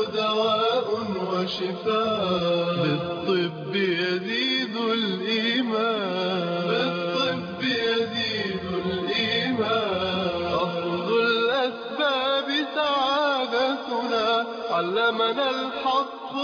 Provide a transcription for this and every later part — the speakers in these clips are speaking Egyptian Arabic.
دواء وشفاء بالطب يزيد الإيمان بالطب يزيد الإيمان أخذ الأسباب سعادتنا علمنا الحق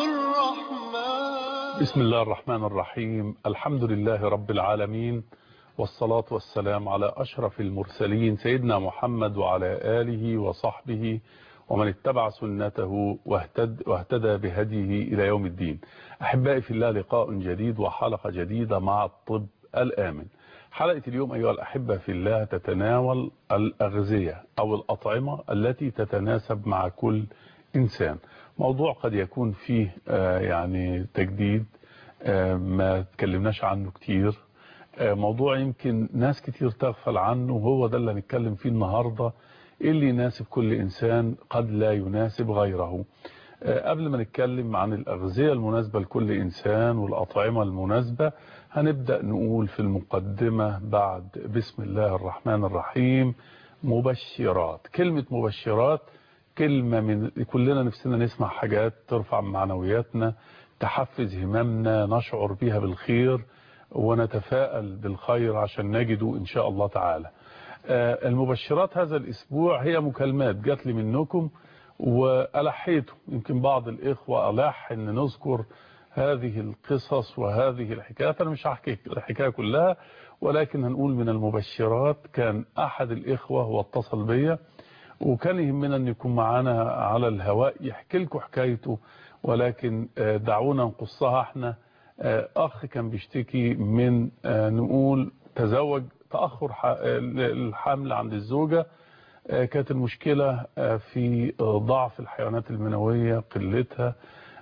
الرحمن بسم الله الرحمن الرحيم الحمد لله رب العالمين والصلاة والسلام على أشرف المرسلين سيدنا محمد وعلى آله وصحبه ومن اتبع سنته واهتد واهتدى بهديه إلى يوم الدين أحبائي في الله لقاء جديد وحلقة جديدة مع الطب الآمن حلقة اليوم أيها الأحبة في الله تتناول الأغذية أو الأطعمة التي تتناسب مع كل إنسان موضوع قد يكون فيه يعني تجديد ما تكلمناش عنه كتير موضوع يمكن ناس كتير تغفل عنه وهو ده اللي هنتكلم فيه النهاردة اللي يناسب كل إنسان قد لا يناسب غيره قبل ما نتكلم عن الأغذية المناسبة لكل إنسان والأطعمة المناسبة هنبدأ نقول في المقدمة بعد بسم الله الرحمن الرحيم مبشرات كلمة مبشرات كلمة من كلنا نفسنا نسمع حاجات ترفع معنوياتنا تحفز هممنا نشعر بها بالخير ونتفائل بالخير عشان نجده إن شاء الله تعالى المبشرات هذا الأسبوع هي مكالمات جات لي منكم وألحيته يمكن بعض الإخوة ألح أن نذكر هذه القصص وهذه الحكايات أنا مش هحكي الحكاية كلها ولكن هنقول من المبشرات كان أحد الإخوة هو اتصل بيا وكان يهمنا أن يكون معانا على الهواء يحكي لكم حكايته ولكن دعونا نقصها احنا أخ كان بيشتكي من نقول تزوج تأخر الحمل عند الزوجة كانت المشكلة في ضعف الحيوانات المنوية قلتها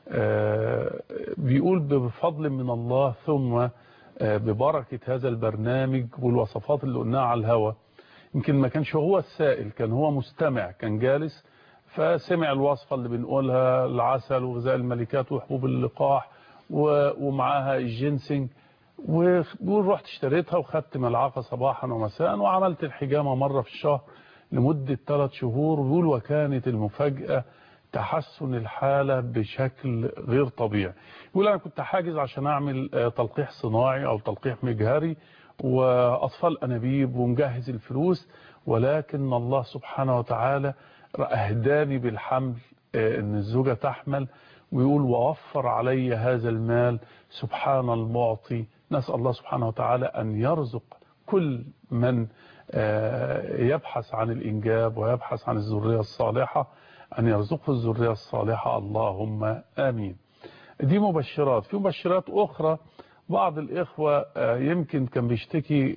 بيقول بفضل من الله ثم ببركة هذا البرنامج والوصفات اللي قلناها على الهواء يمكن ما كانش هو السائل كان هو مستمع كان جالس فسمع الوصفة اللي بنقولها العسل وغذاء الملكات وحبوب اللقاح ومعاها الجنسنج وبيقول رحت اشتريتها وخدت ملعقة صباحا ومساء وعملت الحجامة مرة في الشهر لمدة ثلاث شهور ويقول وكانت المفاجأة تحسن الحالة بشكل غير طبيعي يقول أنا كنت حاجز عشان أعمل تلقيح صناعي أو تلقيح مجهري وأطفال أنابيب ومجهز الفلوس ولكن الله سبحانه وتعالى أهداني بالحمل أن الزوجة تحمل ويقول ووفر علي هذا المال سبحان المعطي نسأل الله سبحانه وتعالى أن يرزق كل من يبحث عن الإنجاب ويبحث عن الذرية الصالحة أن يرزقه الذرية الصالحة اللهم آمين دي مبشرات في مبشرات أخرى بعض الإخوة يمكن كان بيشتكي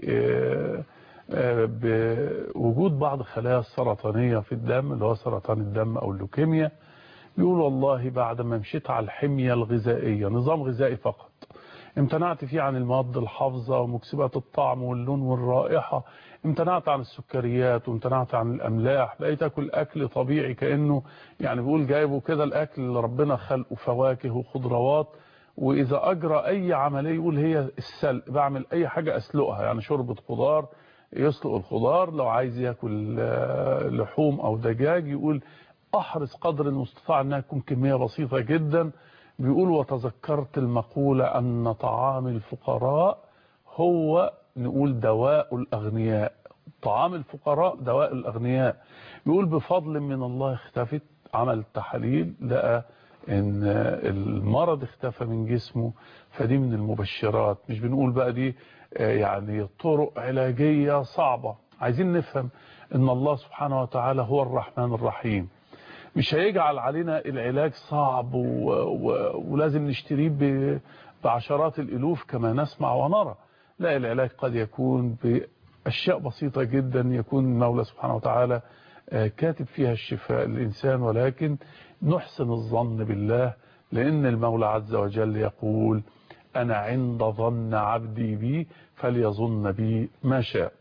بوجود بعض خلايا السرطانية في الدم اللي هو سرطان الدم أو اللوكيميا بيقول والله بعد ما مشيت على الحمية الغذائية نظام غذائي فقط امتنعت فيه عن المواد الحافظة ومكسبات الطعم واللون والرائحة امتنعت عن السكريات وامتنعت عن الأملاح بقيت أكل أكل طبيعي كأنه يعني بيقول جايبه كده الأكل اللي ربنا خلقه فواكه وخضروات وإذا أجرى أي عملية يقول هي السلق بعمل أي حاجة أسلقها يعني شوربة خضار يسلق الخضار لو عايز ياكل لحوم أو دجاج يقول أحرص قدر المستطاع أنها تكون كمية بسيطة جدا بيقول وتذكرت المقولة أن طعام الفقراء هو نقول دواء الأغنياء طعام الفقراء دواء الأغنياء بيقول بفضل من الله اختفت عمل تحاليل لقى ان المرض اختفى من جسمه فدي من المبشرات مش بنقول بقى دي يعني طرق علاجية صعبة عايزين نفهم ان الله سبحانه وتعالى هو الرحمن الرحيم مش هيجعل علينا العلاج صعب و... و... ولازم نشتريه بعشرات الالوف كما نسمع ونرى لا العلاج قد يكون بأشياء بسيطة جدا يكون المولى سبحانه وتعالى كاتب فيها الشفاء للإنسان ولكن نحسن الظن بالله لأن المولى عز وجل يقول أنا عند ظن عبدي بي فليظن بي ما شاء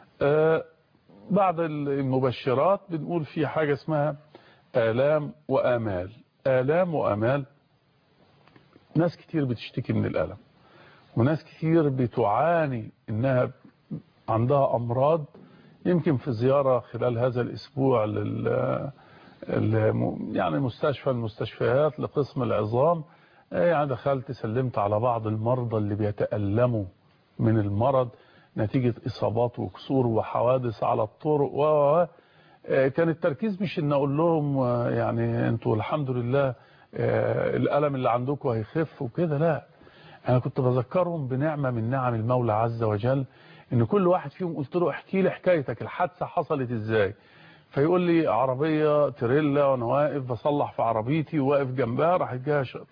بعد المبشرات بنقول في حاجة اسمها آلام وآمال آلام وآمال ناس كتير بتشتكي من الألم وناس كتير بتعاني انها عندها امراض يمكن في زيارة خلال هذا الاسبوع الم- يعني مستشفى المستشفيات لقسم العظام آه، يعني دخلت سلمت على بعض المرضى اللي بيتألموا من المرض نتيجة إصابات وكسور وحوادث على الطرق و و- و. آه، كان التركيز مش ان اقول لهم آه، يعني انتوا الحمد لله آه، الألم اللي عندكم هيخف وكده لا انا كنت بذكرهم بنعمة من نعم المولى عز وجل ان كل واحد فيهم قلت له احكي لي حكايتك الحادثة حصلت ازاي فيقول لي عربية تريلا وانا واقف بصلح في عربيتي وواقف جنبها راح جاها شاطر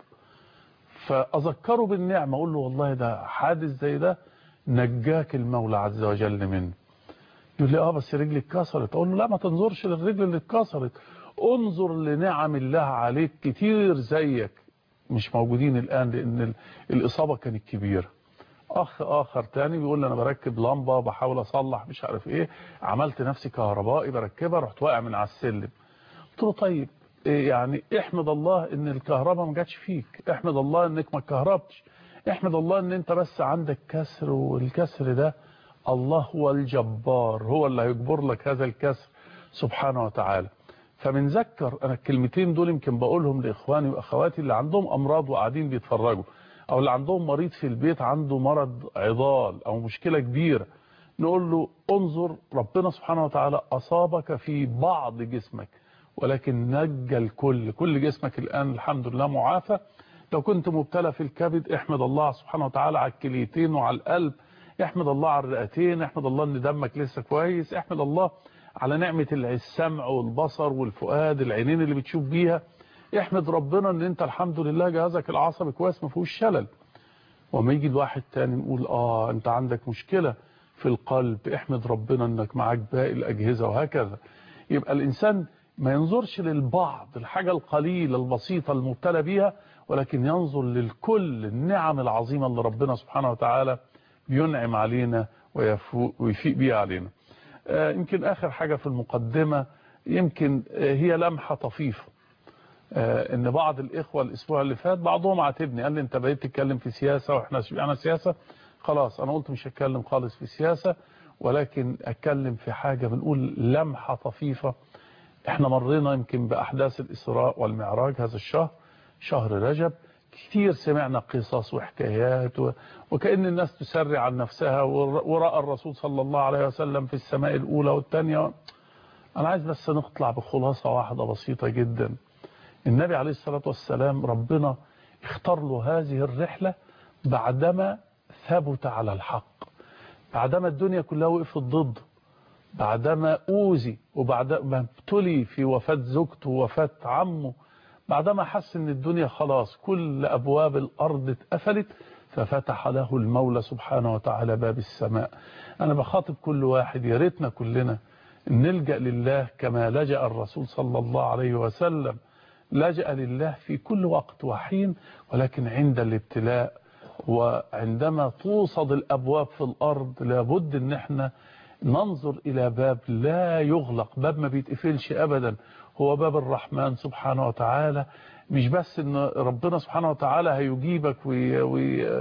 فاذكره بالنعمة اقول له والله ده حادث زي ده نجاك المولى عز وجل منه يقول لي اه بس رجلي اتكسرت اقول له لا ما تنظرش للرجل اللي اتكسرت انظر لنعم الله عليك كتير زيك مش موجودين الان لان ال- الاصابة كانت كبيرة اخ اخر تاني بيقول لي انا بركب لمبة بحاول اصلح مش عارف ايه عملت نفسي كهربائي بركبها رحت واقع من على السلم قلت له طيب إيه يعني احمد الله ان الكهرباء ما جاتش فيك احمد الله انك ما اتكهربتش احمد الله ان انت بس عندك كسر والكسر ده الله هو الجبار هو اللي هيجبر لك هذا الكسر سبحانه وتعالى فبنذكر انا الكلمتين دول يمكن بقولهم لاخواني واخواتي اللي عندهم امراض وقاعدين بيتفرجوا او اللي عندهم مريض في البيت عنده مرض عضال او مشكلة كبيرة نقول له انظر ربنا سبحانه وتعالى اصابك في بعض جسمك ولكن نجى الكل كل جسمك الان الحمد لله معافى لو كنت مبتلى في الكبد احمد الله سبحانه وتعالى على الكليتين وعلى القلب احمد الله على الرئتين احمد الله ان دمك لسه كويس احمد الله على نعمة السمع والبصر والفؤاد العينين اللي بتشوف بيها احمد ربنا ان انت الحمد لله جهازك العصبي كويس ما فيهوش شلل وما يجي الواحد تاني نقول اه انت عندك مشكلة في القلب احمد ربنا انك معاك باقي الاجهزة وهكذا يبقى الانسان ما ينظرش للبعض الحاجة القليلة البسيطة المبتلى بيها ولكن ينظر للكل النعم العظيمة اللي ربنا سبحانه وتعالى بينعم علينا ويفو- ويفيق بيها علينا آه، يمكن آخر حاجة في المقدمة يمكن آه، هي لمحة طفيفة آه، ان بعض الاخوة الاسبوع اللي فات بعضهم عاتبني قال لي انت بقيت تتكلم في سياسة واحنا انا سياسة خلاص انا قلت مش هتكلم خالص في سياسة ولكن اتكلم في حاجة بنقول لمحة طفيفة احنا مرينا يمكن باحداث الاسراء والمعراج هذا الشهر شهر رجب كتير سمعنا قصص وحكايات و... وكأن الناس تسرع عن نفسها ور- ورأى الرسول صلى الله عليه وسلم في السماء الأولى والثانية أنا عايز بس نطلع بخلاصة واحدة بسيطة جدا النبي عليه الصلاة والسلام ربنا اختار له هذه الرحلة بعدما ثبت على الحق بعدما الدنيا كلها وقفت ضده بعدما أوذي وبعدما ابتلي في وفاة زوجته ووفاة عمه بعدما حس ان الدنيا خلاص كل أبواب الأرض اتقفلت ففتح له المولى سبحانه وتعالى باب السماء أنا بخاطب كل واحد يا ريتنا كلنا نلجأ لله كما لجأ الرسول صلى الله عليه وسلم لجأ لله في كل وقت وحين ولكن عند الابتلاء وعندما توصد الأبواب في الأرض لابد ان احنا ننظر إلى باب لا يغلق باب ما بيتقفلش أبدا هو باب الرحمن سبحانه وتعالى مش بس ان ربنا سبحانه وتعالى هيجيبك وي وي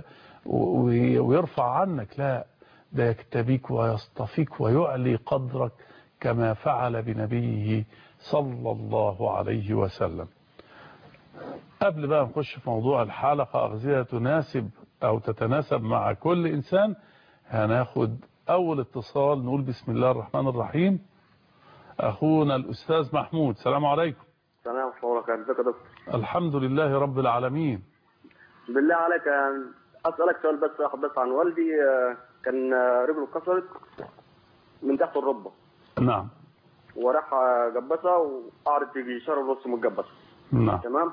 وي ويرفع عنك لا ده يكتبيك ويصطفيك ويعلي قدرك كما فعل بنبيه صلى الله عليه وسلم قبل بقى نخش في موضوع الحلقة أغذية تناسب أو تتناسب مع كل إنسان هناخد أول اتصال نقول بسم الله الرحمن الرحيم أخونا الأستاذ محمود السلام عليكم السلام ورحمة الله وبركاته ازيك يا دكتور الحمد لله رب العالمين بالله عليك آه، اسالك سؤال بس واحد بس عن والدي آه، كان آه، رجله اتكسرت من تحت الركبه نعم وراح آه، جبسها وقعدت يجي شهر ونص متجبسه نعم تمام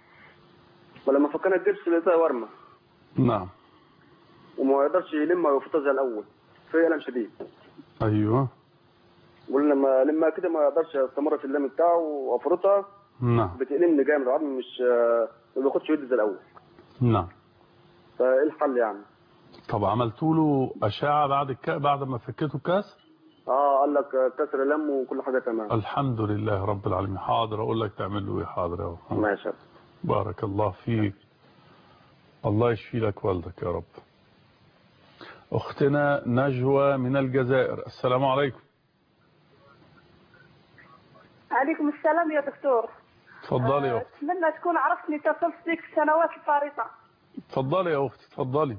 فلما فكنا الجبس لقيتها ورمه نعم وما يقدرش يلمها ويفوتها زي الاول في الم شديد أيوه ولما لما كده ما يقدرش استمر في اللم بتاعه وافرطها نعم بتألمني جامد العظم مش آه، ما بياخدش يد زي الاول نعم فايه الحل يعني؟ طب عملتوا له أشعة بعد الك... بعد ما فكيتوا الكسر اه قال لك آه، كسر لم وكل حاجه تمام الحمد لله رب العالمين حاضر أقول لك تعمل له إيه حاضر أهو ماشي بارك الله فيك الله يشفي لك والدك يا رب أختنا نجوى من الجزائر السلام عليكم عليكم السلام يا دكتور اتفضلي يا آه، اختي اتمنى تكون عرفتني اتصلت بك في السنوات الفارطه اتفضلي يا اختي اتفضلي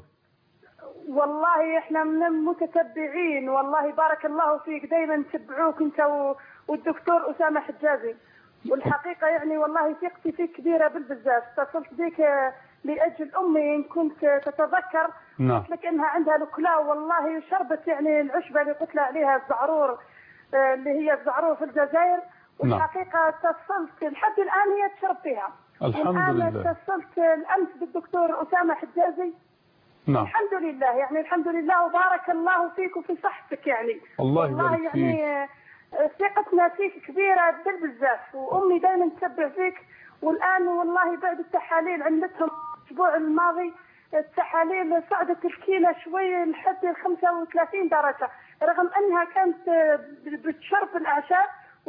والله احنا من المتتبعين والله بارك الله فيك دايما نتبعوك انت و- والدكتور اسامه حجازي والحقيقه يعني والله ثقتي فيك كبيره بالبزاف اتصلت بك آه، لاجل امي ان كنت آه، تتذكر نعم قلت لك انها عندها الكلى والله شربت يعني العشبه اللي قلت لها عليها الزعرور آه، اللي هي الزعرور في الجزائر نعم. والحقيقه اتصلت لحد الان هي تشرب فيها الحمد والآن لله اتصلت الامس بالدكتور اسامه حجازي نعم الحمد لله يعني الحمد لله وبارك الله فيك وفي صحتك يعني الله والله يبارك يعني فيك آه، ثقتنا فيك كبيرة بالبزاف وأمي دائما تتبع فيك والآن والله بعد التحاليل عملتهم الأسبوع الماضي التحاليل صعدت الكيلة شوي لحد ال 35 درجة رغم أنها كانت آه، بتشرب الأعشاب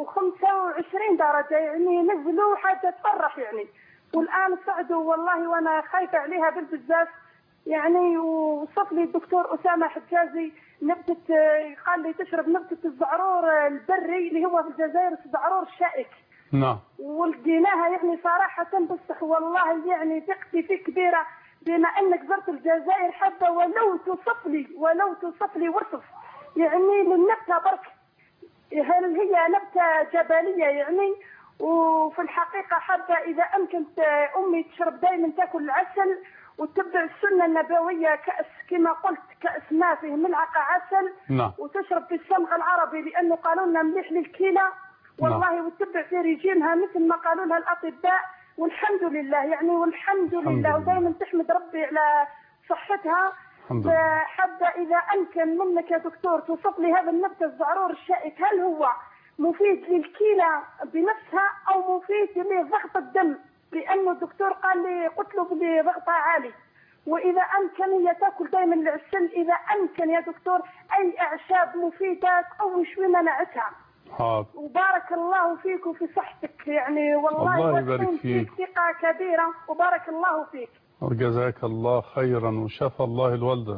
و25 درجة يعني نزلوا حاجة تفرح يعني والآن صعدوا والله وأنا خايفة عليها بالبزاف يعني وصف لي الدكتور أسامة حجازي نبتة آه، قال لي تشرب نبتة الزعرور آه، البري اللي هو في الجزائر الزعرور الشائك نعم ولقيناها يعني صراحة بس والله يعني ثقتي فيك كبيرة بما انك زرت الجزائر حبة ولو توصف لي ولو توصف لي وصف يعني للنبتة برك هل هي نبتة جبلية يعني وفي الحقيقة حابة إذا أمكنت أمي تشرب دائما تاكل العسل وتتبع السنة النبوية كأس كما قلت كأس ما فيه ملعقة عسل نعم وتشرب في الصمغ العربي لأنه قالوا لنا مليح للكلى والله وتتبع في ريجيمها مثل ما قالوا لها الأطباء والحمد لله يعني والحمد الحمد لله لله. ودائما تحمد ربي على صحتها الحمد لله فحابة إذا أمكن منك يا دكتور توصف لي هذا النبتة الزعرور الشائك هل هو مفيد للكلى بنفسها أو مفيد لضغط الدم لأنه الدكتور قال لي قلت له بدي ضغطها عالي وإذا أمكن هي تاكل دائما العسل إذا أمكن يا دكتور أي أعشاب مفيدة تقوي شوي مناعتها حاضر وبارك الله فيك وفي صحتك يعني والله الله يبارك وسعين فيك. ثقة كبيرة وبارك الله فيك وجزاك الله خيرا وشفى الله الوالدة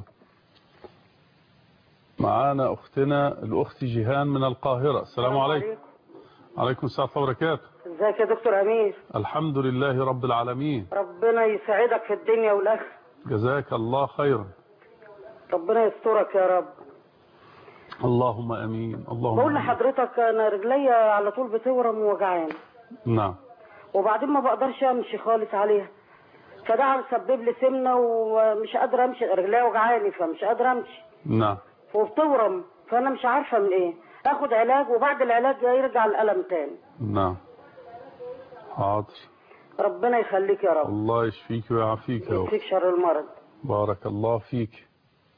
معانا أختنا الأخت جيهان من القاهرة السلام عليكم عليكم السلام ورحمة الله وبركاته ازيك يا دكتور امير الحمد لله رب العالمين ربنا يسعدك في الدنيا والاخره جزاك الله خيرا ربنا يسترك يا رب اللهم أمين اللهم بقول أمين. لحضرتك انا رجليا على طول بتورم ووجعان نعم وبعدين ما بقدرش امشي خالص عليها فده مسبب لي سمنه ومش قادره امشي رجليا وجعاني فمش قادره امشي نعم وبتورم فانا مش عارفه من ايه اخد علاج وبعد العلاج يرجع الالم تاني نعم حاضر ربنا يخليك يا رب الله يشفيك ويعافيك يا أخت يكفيك شر المرض بارك الله فيك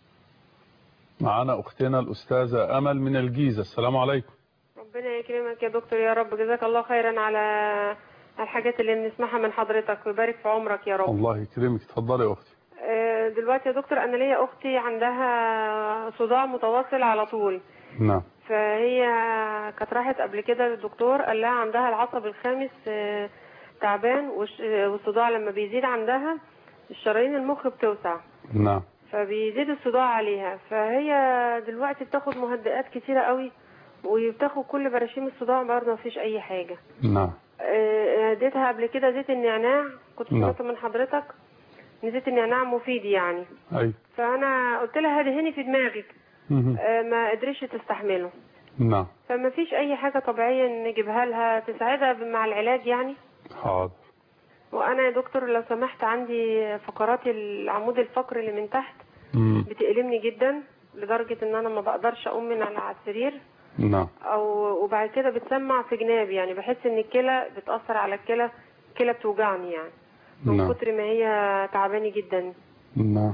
معانا أختنا الأستاذة أمل من الجيزة السلام عليكم ربنا يكرمك يا دكتور يا رب جزاك الله خيرا على الحاجات اللي بنسمعها من حضرتك ويبارك في عمرك يا رب الله يكرمك اتفضلي يا أختي آه، دلوقتي يا دكتور انا ليا اختي عندها صداع متواصل على طول نعم فهي كانت راحت قبل كده للدكتور قال لها عندها العصب الخامس آه، تعبان والش- آه، والصداع لما بيزيد عندها الشرايين المخ بتوسع نعم فبيزيد الصداع عليها فهي دلوقتي بتاخد مهدئات كتيرة قوي وبتاخد كل براشيم الصداع برضه مفيش اي حاجة نعم آه، اديتها قبل كده زيت النعناع كنت نعم. سمعت من حضرتك إن زيت النعناع مفيد يعني أي فانا قلت لها دهني في دماغك مهم. آه، ما قدرتش تستحمله نعم فما فيش اي حاجة طبيعية نجيبها لها تساعدها مع العلاج يعني حاضر وانا يا دكتور لو سمحت عندي فقرات العمود الفقري اللي من تحت مم. بتألمني جدا لدرجة ان انا ما بقدرش اقوم من على السرير نعم او وبعد كده بتسمع في جنابي يعني بحس ان الكلى بتأثر على الكلى الكلى بتوجعني يعني من نعم كتر ما هي تعباني جدا نعم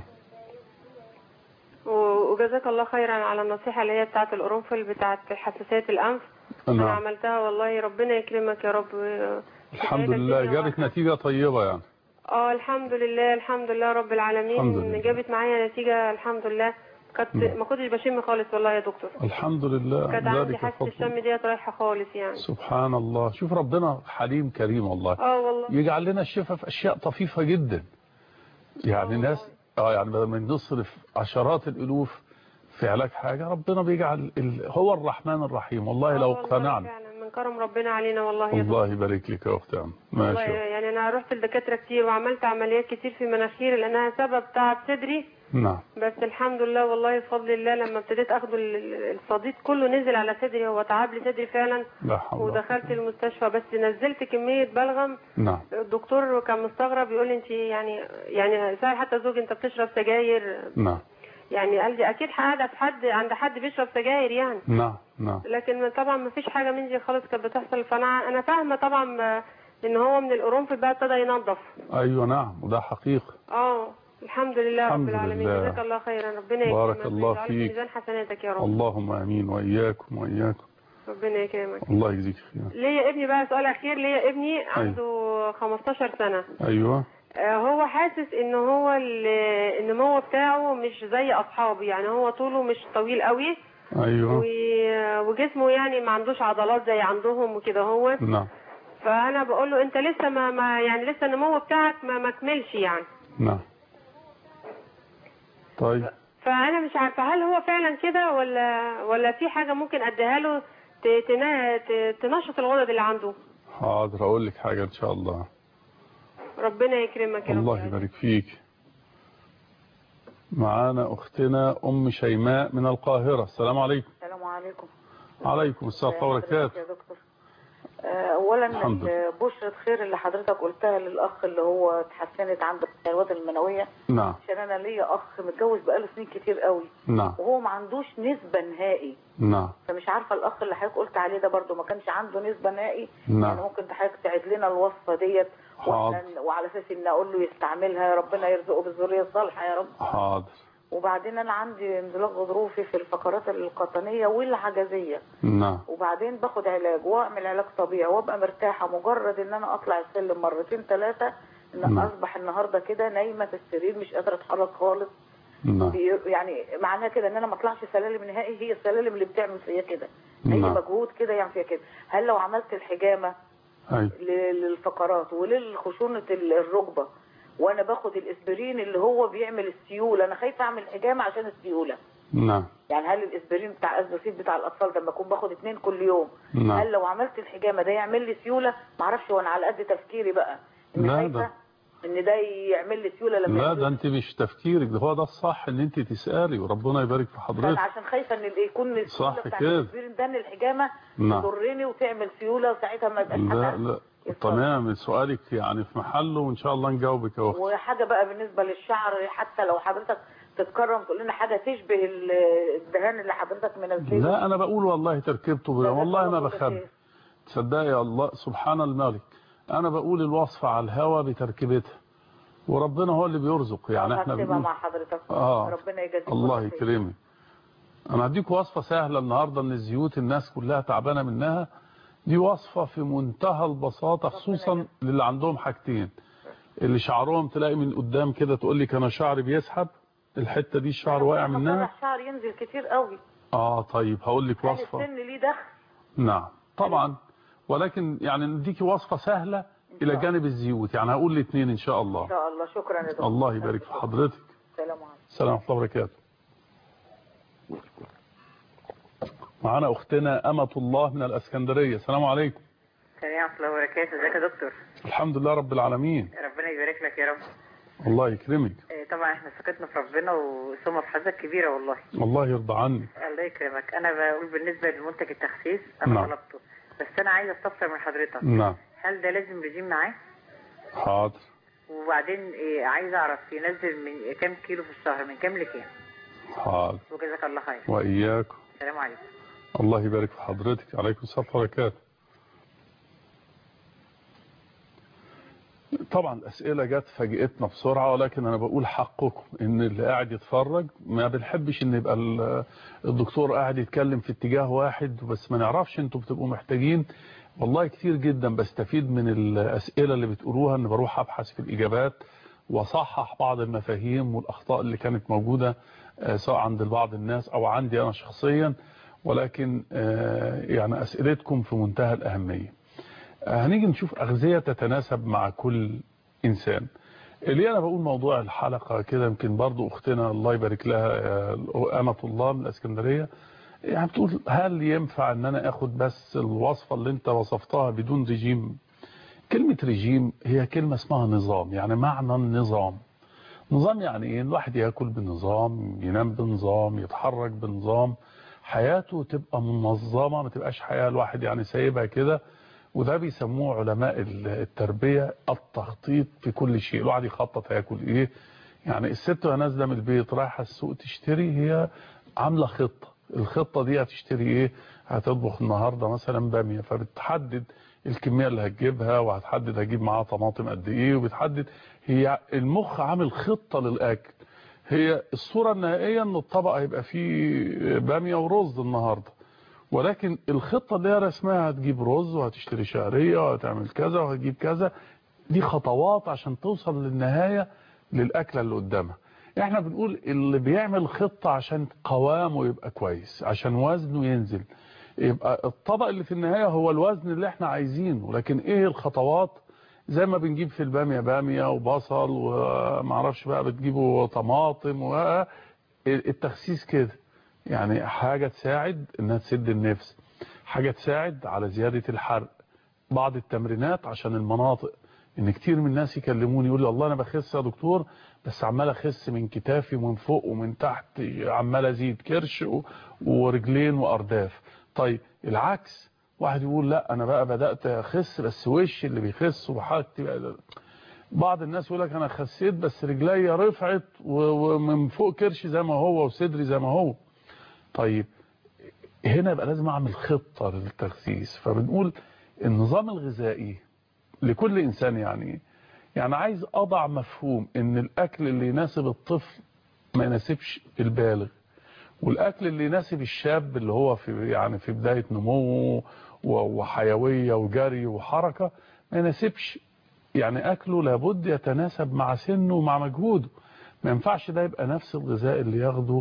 و- وجزاك الله خيرا على النصيحة اللي هي بتاعة القرنفل بتاعة حساسية الأنف أنا نعم عملتها والله ربنا يكرمك يا رب الحمد لله جابت نتيجة طيبة يعني اه الحمد لله الحمد لله رب العالمين الحمد لله. جابت معايا نتيجة الحمد لله كنت نعم. ما كنتش بشم خالص والله يا دكتور الحمد لله كانت عندي ذلك حاسة فضل الشم ديت رايحة خالص يعني سبحان الله شوف ربنا حليم كريم والله اه والله يجعل لنا الشفاء في أشياء طفيفة جدا يعني ناس اه يعني بدل ما نصرف عشرات الألوف في علاج حاجة ربنا بيجعل ال... هو الرحمن الرحيم والله آه لو والله اقتنعنا فعلا من كرم ربنا علينا والله يا الله يبارك لك يا اختي عم والله ماشي يعني انا رحت لدكاتره كتير وعملت عمليات كتير في مناخيري لانها سبب تعب صدري نعم بس الحمد لله والله بفضل الله لما ابتديت اخد ال- ال- الصديد كله نزل على صدري هو تعب لي صدري فعلا لا حول ولا ودخلت المستشفى بس نزلت كميه بلغم نعم الدكتور كان مستغرب يقول لي انت يعني يعني سأل حتى زوجي انت بتشرب سجاير نعم يعني قال لي اكيد قاعده في حد عند حد بيشرب سجاير يعني نعم نعم لكن طبعا ما فيش حاجه من دي خالص كانت بتحصل فانا انا فاهمه طبعا آه، ان هو من القرنفل بقى ابتدى ينظف ايوه نعم وده حقيقة اه الحمد لله الحمد رب العالمين لله. جزاك الله خيرا ربنا بارك يكرمك الله ويجعله في فيك. ميزان حسناتك يا رب اللهم امين واياكم واياكم ربنا يكرمك الله يجزيك خير ليا ابني بقى سؤال اخير ليا ابني عنده 15 سنه ايوه آه، هو حاسس ان هو ال- النمو بتاعه مش زي اصحابه يعني هو طوله مش طويل قوي ايوه و- وجسمه يعني ما عندوش عضلات زي عندهم وكده هو نعم فانا بقول له انت لسه ما, ما يعني لسه النمو بتاعك ما ما كملش يعني نعم طيب فانا مش عارفه هل هو فعلا كده ولا ولا في حاجه ممكن اديها له ت- تنا- ت- تنشط الغدد اللي عنده حاضر اقول لك حاجة ان شاء الله ربنا يكرمك يا رب الله يبارك فيك معانا اختنا ام شيماء من القاهرة السلام عليكم السلام عليكم عليكم السلام ورحمة الله وبركاته يا دكتور آه، اولا الحمد لله. بشرة خير اللي حضرتك قلتها للاخ اللي هو اتحسنت عنده الثروات المنويه نعم عشان انا ليا اخ متجوز بقاله سنين كتير قوي نعم وهو ما عندوش نسبه نهائي نعم فمش عارفه الاخ اللي حضرتك قلت عليه ده برضو ما كانش عنده نسبه نهائي نعم. يعني ممكن حضرتك تعيد لنا الوصفه ديت حاضر. وإحنا- وعلى اساس ان اقول له يستعملها ربنا يرزقه بالذريه الصالحه يا رب حاضر وبعدين انا عندي انزلاق غضروفي في الفقرات القطنيه والعجزيه نعم وبعدين باخد علاج واعمل علاج طبيعي وابقى مرتاحه مجرد ان انا اطلع السلم مرتين ثلاثه ان نعم. اصبح النهارده كده نايمه في السرير مش قادره اتحرك خالص نعم بي- يعني معناها كده ان انا ما اطلعش سلالم نهائي هي السلالم اللي بتعمل فيا كده اي نعم. مجهود كده يعني فيا كده هل لو عملت الحجامه ايوه ل- للفقرات وللخشونه ال- الركبه وانا باخد الاسبرين اللي هو بيعمل السيوله انا خايفه اعمل حجامه عشان السيوله نعم يعني هل الاسبرين بتاع الزوسيد بتاع الاطفال ده لما اكون باخد اتنين كل يوم نعم. هل لو عملت الحجامه ده يعمل لي سيوله معرفش وانا على قد تفكيري بقى إني لا خايفة ده- ان ده يعمل لي سيوله لما لا يجي- ده انت مش تفكيرك ده هو ده الصح ان انت تسألي وربنا يبارك في فانا حضرتك عشان خايفه ان ال- يكون السيوله صح بتاع كده. الاسبرين ده ان الحجامه نعم. تضرني وتعمل سيوله وساعتها ما يبقاش لا حد لا يتصرف. تمام سؤالك يعني في محله وان شاء الله نجاوبك يا اختي وحاجه بقى بالنسبه للشعر حتى لو حضرتك تتكرم تقول لنا حاجه تشبه ال- الدهان اللي حضرتك منزله لا انا بقول والله تركيبته بلا جزاك والله ما الله كل بخبي خير. تصدقي يا الله سبحان الملك انا بقول الوصفة على الهوى بتركيبتها وربنا هو اللي بيرزق يعني احنا هكتبها بنقول مع حضرتك آه. ربنا يجازيك الله كل خير. يكرمك انا هديك وصفة سهلة النهاردة من الزيوت الناس كلها تعبانة منها دي وصفة في منتهى البساطة خصوصا للي عندهم حاجتين اللي شعرهم تلاقي من قدام كده تقول لك انا شعري بيسحب الحتة دي الشعر واقع أنا منها طالع شعر ينزل كتير قوي اه طيب هقول لك هل وصفة السن ليه دخل نعم طبعا ولكن يعني نديكي وصفة سهلة الى جانب الزيوت يعني هقول الاثنين ان شاء ان الله شاء الله شكرا يا دكتور الله يبارك في حضرتك السلام عليكم السلام ورحمة الله وبركاته معانا اختنا امة الله من الاسكندرية السلام عليكم السلام ورحمة الله وبركاته ازيك يا دكتور الحمد لله رب العالمين ربنا يبارك لك يا رب الله يكرمك آه، طبعا احنا ثقتنا في ربنا وثم في حضرتك كبيرة والله الله يرضى عنك الله يكرمك انا بقول بالنسبة لمنتج التخسيس انا نعم. طلبته بس انا عايزة استفسر من حضرتك نعم هل ده لازم رجيم معاه حاضر وبعدين إيه عايزة اعرف ينزل من كام كيلو في الشهر من كام لكام حاضر وجزاك الله خير وإياكم السلام عليكم الله يبارك في حضرتك عليكم السلام ورحمة الله وبركاته طبعا الأسئلة جت فاجئتنا بسرعة ولكن أنا بقول حقكم إن اللي قاعد يتفرج ما بنحبش إن يبقى ال- الدكتور قاعد يتكلم في اتجاه واحد بس ما نعرفش أنتوا بتبقوا محتاجين والله كتير جدا بستفيد من الأسئلة اللي بتقولوها إن بروح أبحث في الإجابات وصحح بعض المفاهيم والأخطاء اللي كانت موجودة آه، سواء عند بعض الناس أو عندي أنا شخصيا ولكن آه، يعني أسئلتكم في منتهى الأهمية آه، هنيجي نشوف أغذية تتناسب مع كل إنسان اللي أنا بقول موضوع الحلقة كده يمكن برضو أختنا الله يبارك لها آه، أمة الله من الأسكندرية يعني بتقول هل ينفع ان انا اخد بس الوصفة اللي انت وصفتها بدون رجيم كلمة رجيم هي كلمة اسمها نظام يعني معنى النظام نظام يعني ايه الواحد ياكل بنظام ينام بنظام يتحرك بنظام حياته تبقى منظمة ما تبقاش حياة الواحد يعني سايبها كده وده بيسموه علماء التربية التخطيط في كل شيء الواحد يخطط هياكل ايه يعني الست وهي نازله من البيت رايحه السوق تشتري هي عامله خطه الخطه دي هتشتري ايه هتطبخ النهارده مثلا باميه فبتحدد الكميه اللي هتجيبها وهتحدد هتجيب معاها طماطم قد ايه وبتحدد هي المخ عامل خطه للاكل هي الصوره النهائيه ان الطبق هيبقى فيه باميه ورز النهارده ولكن الخطه اللي هي رسمها هتجيب رز وهتشتري شعريه وهتعمل كذا وهتجيب كذا دي خطوات عشان توصل للنهايه للاكله اللي قدامها احنا بنقول اللي بيعمل خطة عشان قوامه يبقى كويس عشان وزنه ينزل يبقى الطبق اللي في النهاية هو الوزن اللي احنا عايزينه لكن ايه الخطوات زي ما بنجيب في البامية بامية وبصل ومعرفش بقى بتجيبوا طماطم والتخسيس كده يعني حاجة تساعد انها تسد النفس حاجة تساعد على زيادة الحرق بعض التمرينات عشان المناطق ان كتير من الناس يكلموني يقول لي الله انا بخس يا دكتور بس عمال اخس من كتافي ومن فوق ومن تحت عمال ازيد كرش ورجلين وارداف طيب العكس واحد يقول لا انا بقى بدات اخس بس وشي اللي بيخس وحاجتي بقى بعض الناس يقول لك انا خسيت بس رجليا رفعت ومن فوق كرشي زي ما هو وصدري زي ما هو طيب هنا يبقى لازم اعمل خطه للتخسيس فبنقول النظام الغذائي لكل انسان يعني يعني عايز اضع مفهوم ان الاكل اللي يناسب الطفل ما يناسبش البالغ والاكل اللي يناسب الشاب اللي هو في يعني في بدايه نموه وحيويه وجري وحركه ما يناسبش يعني اكله لابد يتناسب مع سنه ومع مجهوده ما ينفعش ده يبقى نفس الغذاء اللي ياخده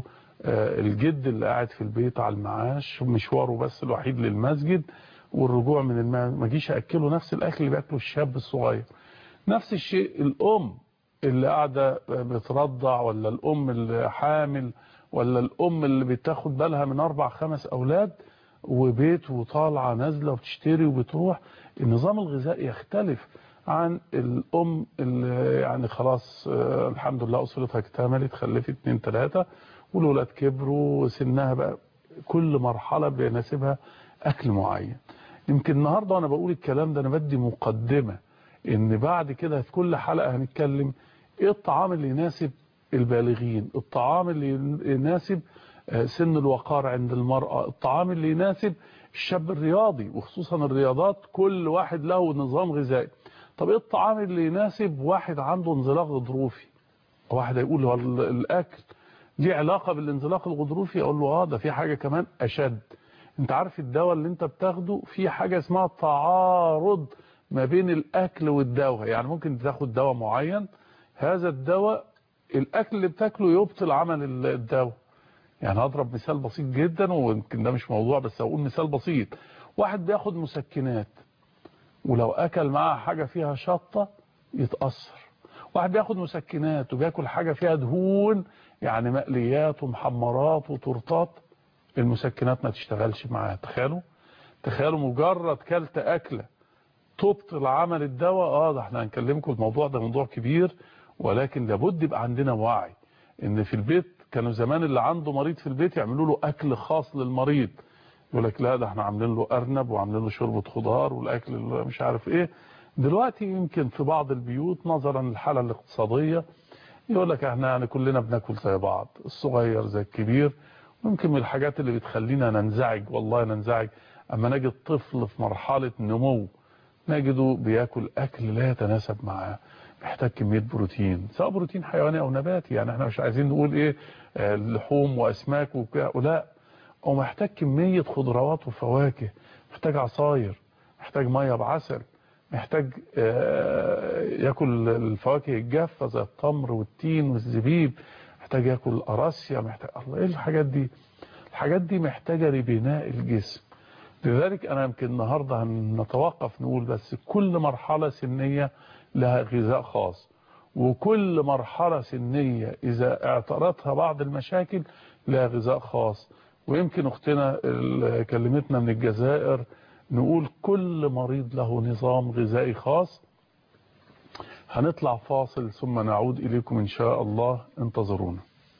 الجد اللي قاعد في البيت على المعاش ومشواره بس الوحيد للمسجد والرجوع من الماء ما جيش اكله نفس الاكل اللي بياكله الشاب الصغير نفس الشيء الام اللي قاعده بترضع ولا الام اللي حامل ولا الام اللي بتاخد بالها من اربع خمس اولاد وبيت وطالعه نازله وبتشتري وبتروح النظام الغذائي يختلف عن الام اللي يعني خلاص الحمد لله اسرتها اكتملت خلفت اتنين تلاته والولاد كبروا وسنها بقى كل مرحله بيناسبها اكل معين يمكن النهارده وانا بقول الكلام ده انا بدي مقدمه ان بعد كده في كل حلقه هنتكلم ايه الطعام اللي يناسب البالغين الطعام اللي يناسب سن الوقار عند المرأة الطعام اللي يناسب الشاب الرياضي وخصوصا الرياضات كل واحد له نظام غذائي طب ايه الطعام اللي يناسب واحد عنده انزلاق غضروفي واحد هيقول هو الاكل ليه علاقة بالانزلاق الغضروفي اقول له اه ده في حاجة كمان اشد انت عارف الدواء اللي انت بتاخده في حاجة اسمها تعارض ما بين الاكل والدواء يعني ممكن تاخد دواء معين هذا الدواء الاكل اللي بتاكله يبطل عمل الدواء يعني هضرب مثال بسيط جدا ويمكن ده مش موضوع بس هقول مثال بسيط واحد بياخد مسكنات ولو اكل معاها حاجة فيها شطة يتأثر واحد بياخد مسكنات وبياكل حاجة فيها دهون يعني مقليات ومحمرات وتورتات المسكنات ما تشتغلش معاه تخيلوا تخيلوا مجرد كلت أكلة تبطل عمل الدواء اه ده احنا هنكلمكم الموضوع ده موضوع كبير ولكن لابد يبقى عندنا وعي ان في البيت كانوا زمان اللي عنده مريض في البيت يعملوا له اكل خاص للمريض يقول لك لا ده احنا عاملين له ارنب وعاملين له شوربه خضار والاكل اللي مش عارف ايه دلوقتي يمكن في بعض البيوت نظرا للحاله الاقتصاديه يقول لك احنا يعني كلنا بناكل زي بعض الصغير زي الكبير ممكن من الحاجات اللي بتخلينا ننزعج والله ننزعج اما نجد طفل في مرحله نمو نجده بياكل اكل لا يتناسب معاه محتاج كميه بروتين سواء بروتين حيواني او نباتي يعني احنا مش عايزين نقول ايه آه لحوم واسماك وكده لا هو محتاج كميه خضروات وفواكه محتاج عصاير محتاج ميه بعسل محتاج آه ياكل الفواكه الجافه زي التمر والتين والزبيب محتاج ياكل قراصيا محتاج الله ايه الحاجات دي الحاجات دي محتاجه لبناء الجسم لذلك انا يمكن النهارده هنتوقف نقول بس كل مرحله سنيه لها غذاء خاص وكل مرحله سنيه اذا اعترضها بعض المشاكل لها غذاء خاص ويمكن اختنا اللي كلمتنا من الجزائر نقول كل مريض له نظام غذائي خاص هنطلع فاصل ثم نعود إليكم إن شاء الله انتظرونا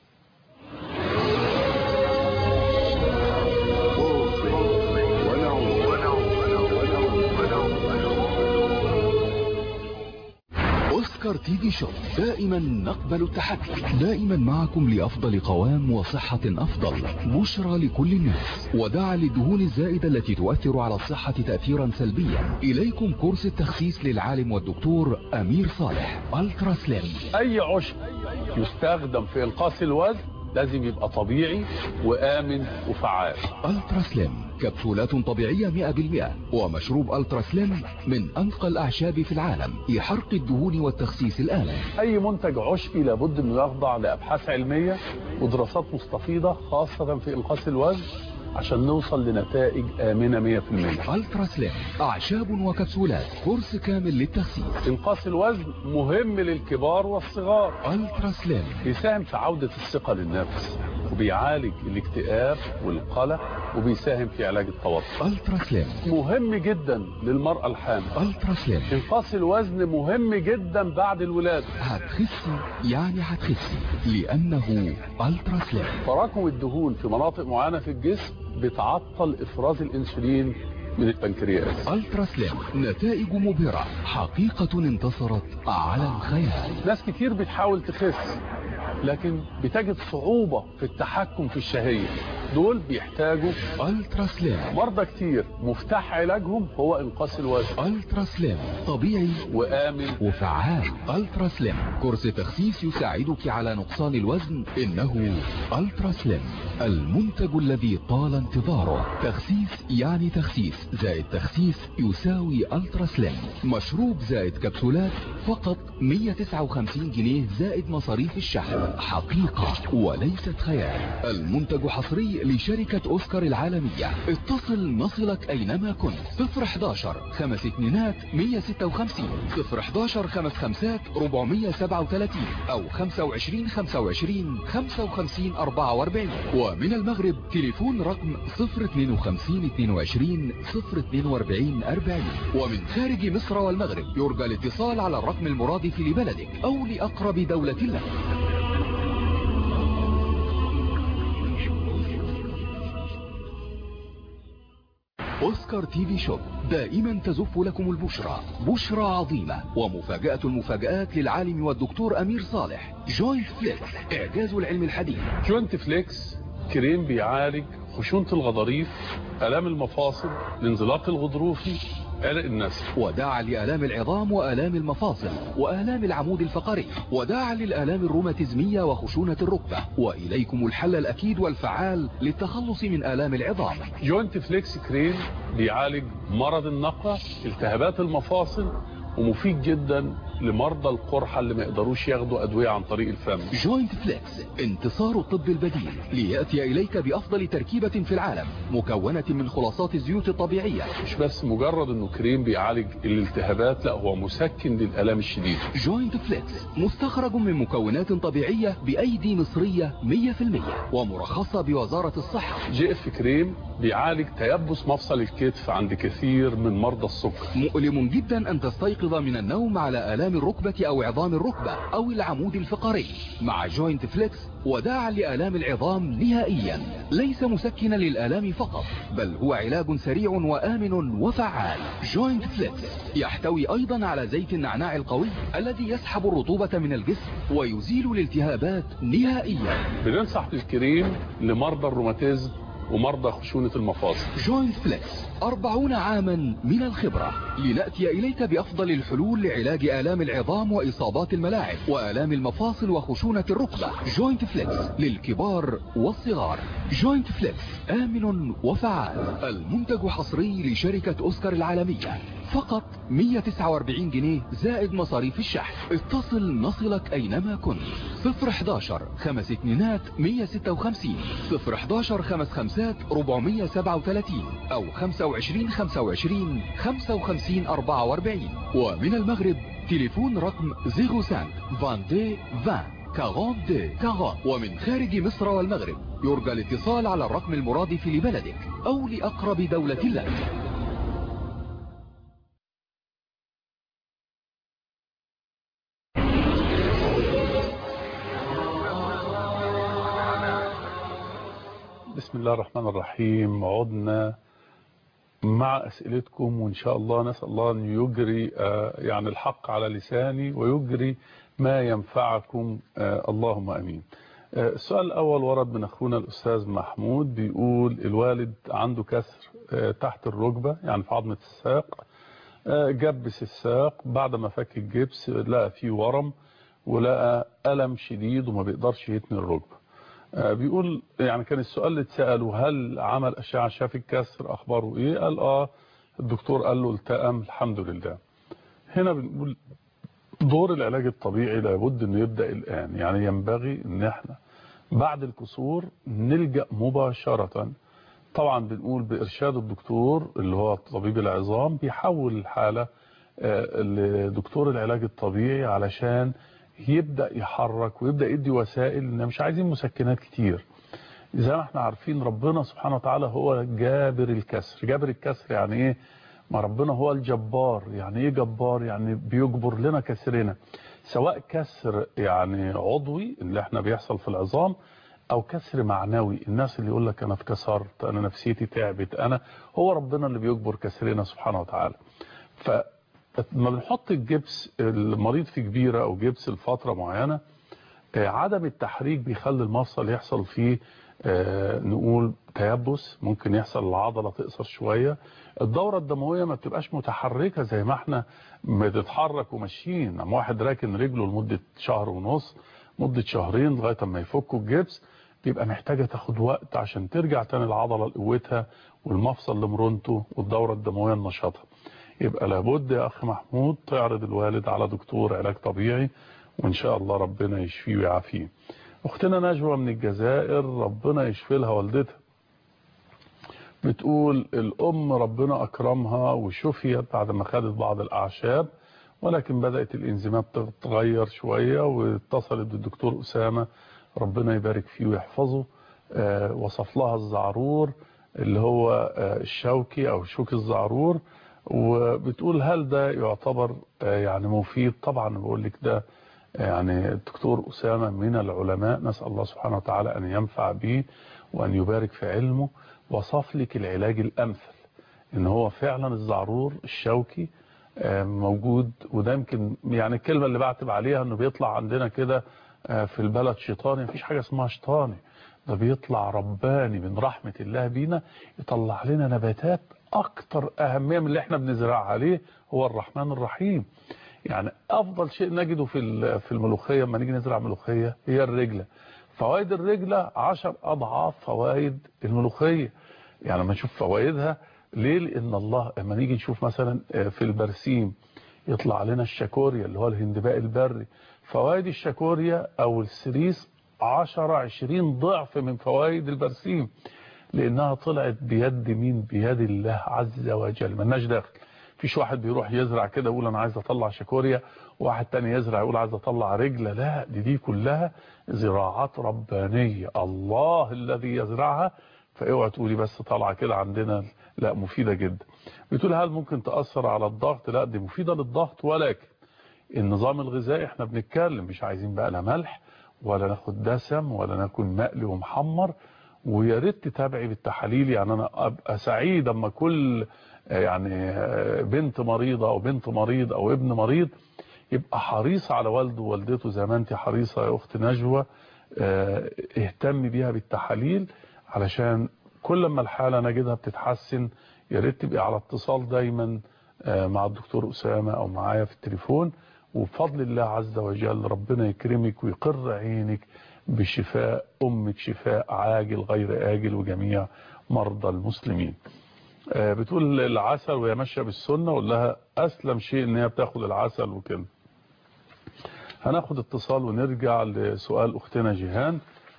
أوسكار تي في شوب دائما نقبل التحدي دائما معكم لأفضل قوام وصحة أفضل بشرى لكل الناس وداعا للدهون الزائدة التي تؤثر على الصحة تأثيرا سلبيا إليكم كورس التخسيس للعالم والدكتور أمير صالح ألترا سليم أي عشب يستخدم في إنقاص الوزن لازم يبقى طبيعي وآمن وفعال ألترا سليم كبسولات طبيعية 100% ومشروب ألترا سليم من أنقى الأعشاب في العالم لحرق الدهون والتخسيس الآلي أي منتج عشبي لابد أنه يخضع لأبحاث علمية ودراسات مستفيضة خاصة في إنقاص الوزن عشان نوصل لنتائج آمنة 100% ألترا سليم أعشاب وكبسولات كورس كامل للتخسيس إنقاص الوزن مهم للكبار والصغار ألترا سليم بيساهم في عودة الثقة للنفس وبيعالج الاكتئاب والقلق وبيساهم في علاج التوتر ألترا سليم مهم جدا للمرأة الحامل ألترا سليم إنقاص الوزن مهم جدا بعد الولادة هتخسي يعني هتخسي لأنه ألترا سليم تراكم الدهون في مناطق معينة في الجسم بتعطل إفراز الأنسولين من البنكرياس ألترا سليم نتائج مبهرة حقيقة انتصرت على الخيال ناس كتير بتحاول تخس لكن بتجد صعوبة في التحكم في الشهية دول بيحتاجوا ألترا سليم مرضى كتير مفتاح علاجهم هو إنقاص الوزن ألترا سليم طبيعي وآمن وفعال ألترا سليم كورس تخسيس يساعدك على نقصان الوزن إنه ألترا سليم المنتج الذي طال انتظاره تخسيس يعني تخسيس زائد تخسيس يساوي ألترا سليم مشروب زائد كبسولات فقط 159 جنيه زائد مصاريف الشحن حقيقة وليست خيال المنتج حصري لشركة أوسكار العالمية اتصل نصلك أينما كنت 011 خمس اتنينات 156 011 خمس خمسات 437 أو 25 25 55 44 ومن المغرب تليفون رقم 052 22 042 40 ومن خارج مصر والمغرب يرجى الاتصال على الرقم المرادف لبلدك أو لأقرب دولة لك أوسكار تي في شوب دائما تزف لكم البشرى بشرى عظيمة ومفاجأة المفاجآت للعالم والدكتور أمير صالح جوينت فليكس إعجاز العلم الحديث جوينت فليكس كريم بيعالج خشونة الغضاريف آلام المفاصل الانزلاق الغضروفي عرق النسل وداعا لآلام العظام وآلام المفاصل وآلام العمود الفقري وداعا للآلام الروماتيزمية وخشونة الركبة وإليكم الحل الأكيد والفعال للتخلص من آلام العظام جوينت فليكس كريم بيعالج مرض النقع التهابات المفاصل ومفيد جدا لمرضى القرحة اللي ما يقدروش ياخدوا أدوية عن طريق الفم جوينت فليكس انتصار الطب البديل ليأتي إليك بأفضل تركيبة في العالم مكونة من خلاصات الزيوت الطبيعية مش بس مجرد انه كريم بيعالج الالتهابات لا هو مسكن للآلام الشديدة جوينت فليكس مستخرج من مكونات طبيعية بأيدي مصرية 100% ومرخصة بوزارة الصحة جي اف كريم بيعالج تيبس مفصل الكتف عند كثير من مرضى السكر مؤلم جدا أن تستيقظ من النوم على آلام الركبة أو عظام الركبة أو العمود الفقري مع جوينت فليكس وداعا لآلام العظام نهائيا ليس مسكنا للآلام فقط بل هو علاج سريع وآمن وفعال جوينت فليكس يحتوي أيضا على زيت النعناع القوي الذي يسحب الرطوبة من الجسم ويزيل الالتهابات نهائيا بننصح بالكريم لمرضى الروماتيزم ومرضى خشونة المفاصل جوينت فليكس أربعون عاما من الخبرة لنأتي إليك بأفضل الحلول لعلاج آلام العظام وإصابات الملاعب وآلام المفاصل وخشونة الركبة جوينت فليكس للكبار والصغار جوينت فليكس آمن وفعال المنتج حصري لشركة أوسكار العالمية فقط 149 جنيه زائد مصاريف الشحن اتصل نصلك أينما كنت 011 خمس اتنينات 156 011 خمس خمسات 437 أو 25 25 55 44 ومن المغرب تليفون رقم 05 22 20 42 40 ومن خارج مصر والمغرب يرجى الاتصال على الرقم المرادف لبلدك أو لأقرب دولة لك بسم الله الرحمن الرحيم عدنا مع أسئلتكم وإن شاء الله نسأل الله أن يجري آه، يعني الحق على لساني ويجري ما ينفعكم آه، اللهم أمين آه، السؤال الأول ورد من أخونا الأستاذ محمود بيقول الوالد عنده كسر آه، تحت الركبة يعني في عظمة الساق آه، جبس الساق بعد ما فك الجبس لقى فيه ورم ولقى ألم شديد وما بيقدرش يتني الركبة آه، بيقول يعني كان السؤال اللي اتسأله هل عمل أشعة شاف الكسر أخباره إيه قال آه الدكتور قال له التأم الحمد لله هنا بنقول دور العلاج الطبيعي لابد انه يبدأ الآن يعني ينبغي ان احنا بعد الكسور نلجأ مباشرة طبعا بنقول بإرشاد الدكتور اللي هو طبيب العظام بيحول الحالة آه، لدكتور العلاج الطبيعي علشان يبدأ يحرك ويبدأ يدي وسائل ان مش عايزين مسكنات كتير زي ما احنا عارفين ربنا سبحانه وتعالى هو جابر الكسر جابر الكسر يعني ايه ما ربنا هو الجبار يعني ايه جبار يعني بيجبر لنا كسرنا سواء كسر يعني عضوي اللي احنا بيحصل في العظام او كسر معنوي الناس اللي يقول لك انا اتكسرت انا نفسيتي تعبت انا هو ربنا اللي بيجبر كسرنا سبحانه وتعالى فلما بنحط الجبس المريض في كبيرة او جبس لفترة معينة آه، عدم التحريك بيخلي المفصل يحصل فيه آه، نقول تيبس ممكن يحصل العضلة تقصر شوية الدورة الدموية ما بتبقاش متحركة زي ما احنا بتتحرك وماشيين اما واحد راكن رجله لمدة شهر ونص مدة شهرين لغاية ما يفكوا الجبس بيبقى محتاجة تاخد وقت عشان ترجع تاني العضلة لقوتها والمفصل لمرونته والدورة الدموية لنشاطها يبقى لابد يا أخي محمود تعرض الوالد على دكتور علاج طبيعي وإن شاء الله ربنا يشفيه ويعافيه أختنا نجوى من الجزائر ربنا يشفي لها والدتها بتقول الأم ربنا أكرمها وشفيت بعد ما خدت بعض الأعشاب ولكن بدأت الإنزيمات تتغير شوية واتصلت بالدكتور أسامة ربنا يبارك فيه ويحفظه آه، وصف لها الزعرور اللي هو آه، الشوكي أو شوك الزعرور وبتقول هل ده يعتبر آه، يعني مفيد طبعا بقول لك ده يعني الدكتور أسامة من العلماء نسأل الله سبحانه وتعالى أن ينفع به وأن يبارك في علمه وصف لك العلاج الأمثل إن هو فعلا الزعرور الشوكي آه، موجود وده يمكن يعني الكلمة اللي بعتب عليها إنه بيطلع عندنا كده آه، في البلد شيطاني مفيش حاجة اسمها شيطاني ده بيطلع رباني من رحمة الله بينا يطلع لنا نباتات أكتر أهمية من اللي احنا بنزرعها عليه هو الرحمن الرحيم يعني افضل شيء نجده في ال- في الملوخيه لما نيجي نزرع ملوخيه هي الرجله فوائد الرجله عشر اضعاف فوائد الملوخيه يعني لما نشوف فوائدها ليه لان الله لما نيجي نشوف مثلا آه، في البرسيم يطلع لنا الشاكوريا اللي هو الهندباء البري فوائد الشاكوريا او السريس 10 20 ضعف من فوائد البرسيم لانها طلعت بيد مين بيد الله عز وجل ملناش داخل فيش واحد بيروح يزرع كده يقول انا عايز اطلع شكوريا واحد تاني يزرع يقول عايز اطلع رجله لا دي دي كلها زراعات ربانية الله الذي يزرعها فاوعى تقولي بس طالعه كده عندنا لا مفيدة جدا بتقول هل ممكن تأثر على الضغط لا دي مفيدة للضغط ولكن النظام الغذائي احنا بنتكلم مش عايزين بقى لا ملح ولا ناخد دسم ولا ناكل مقلي ومحمر ويا ريت تتابعي بالتحاليل يعني انا ابقى سعيد اما كل يعني بنت مريضة او بنت مريض او ابن مريض يبقى حريص على والده ووالدته زي ما انت حريصة يا اخت نجوى اه، اهتم بيها بالتحاليل علشان كل ما الحالة نجدها بتتحسن يا ريت تبقي على اتصال دايما اه، مع الدكتور أسامة او معايا في التليفون وبفضل الله عز وجل ربنا يكرمك ويقر عينك بشفاء أمك شفاء عاجل غير آجل وجميع مرضى المسلمين آه، بتقول العسل وهي ماشيه بالسنه وقول لها اسلم شيء ان هي بتاخد العسل وكده هناخد اتصال ونرجع لسؤال اختنا جيهان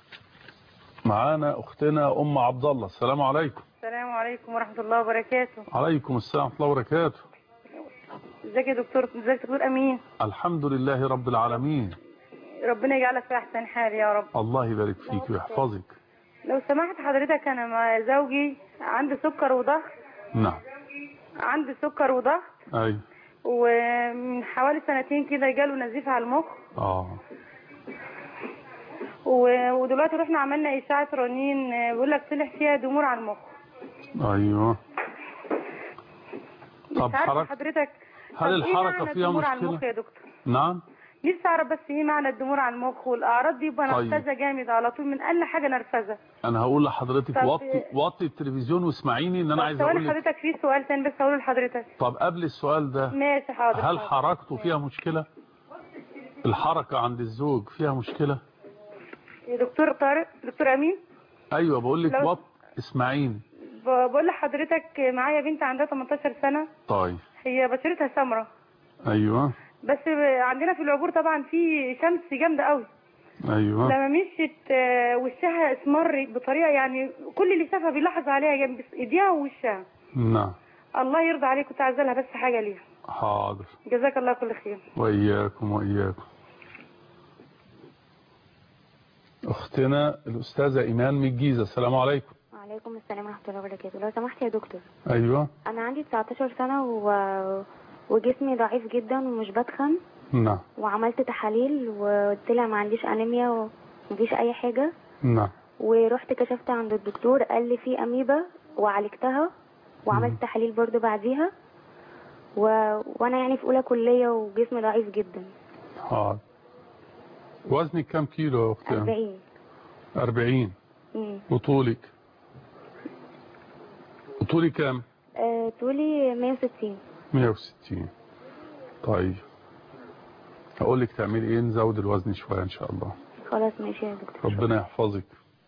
معانا اختنا ام عبد الله السلام عليكم السلام عليكم ورحمة الله وبركاته عليكم السلام ورحمه الله وبركاته ازيك يا دكتور ازيك يا دكتور امين الحمد لله رب العالمين ربنا يجعلك في احسن حال يا رب الله يبارك فيك ويحفظك لو سمحت حضرتك انا مع زوجي عنده سكر وضغط نعم عنده سكر وضغط اي ومن حوالي سنتين كده جاله نزيف على المخ اه و- ودلوقتي رحنا عملنا اشعه رنين آه، بيقول لك طلع فيها ضمور على المخ ايوه طب مش عارفه حركة حضرتك هل طب إيه الحركة معنى فيها الضمور على مشكلة؟ المخ يا دكتور نعم نفسي اعرف بس ايه معنى الضمور على المخ والاعراض دي يبقى طيب. نرفزه جامد على طول من اقل حاجه نرفزه انا هقول لحضرتك طب- وطي وطي التلفزيون واسمعيني ان انا عايز اقول ثواني لك حضرتك في سؤال تاني بس هقوله لحضرتك طب قبل السؤال ده ماشي حاضر هل حاضر. حركته فيها مشكلة الحركة عند الزوج فيها مشكلة يا دكتور طارق دكتور امين ايوه بقول لك لو- وط اسمعيني ب- بقول لحضرتك معايا بنت عندها 18 سنه طيب هي بشرتها سمراء ايوه بس ب- عندنا في العبور طبعا في شمس جامده قوي ايوه لما مشيت آه، وشها اسمر بطريقه يعني كل اللي شافها بيلاحظ عليها جنب ايديها ووشها نعم الله يرضى عليك كنت عايزه لها بس حاجه ليها حاضر جزاك الله كل خير وإياكم وإياكم أختنا الأستاذة إيمان من الجيزة السلام عليكم وعليكم السلام ورحمة الله وبركاته لو سمحت يا دكتور أيوة أنا عندي 19 سنة و... وجسمي ضعيف جدا ومش بتخن نعم وعملت تحاليل وطلع ما عنديش أنيميا ومفيش أي حاجة نعم ورحت كشفت عند الدكتور قال لي في أميبا وعالجتها وعملت تحاليل برضو بعديها و... وأنا يعني في أولى كلية وجسمي ضعيف جدا حاضر وزنك كم كيلو يا أختنا 40 أربعين مم. وطولك وطولي كم آه، طولي 160 160 طيب هقول لك تعملي ايه نزود الوزن شوية ان شاء الله خلاص ماشي يا دكتور ربنا يحفظك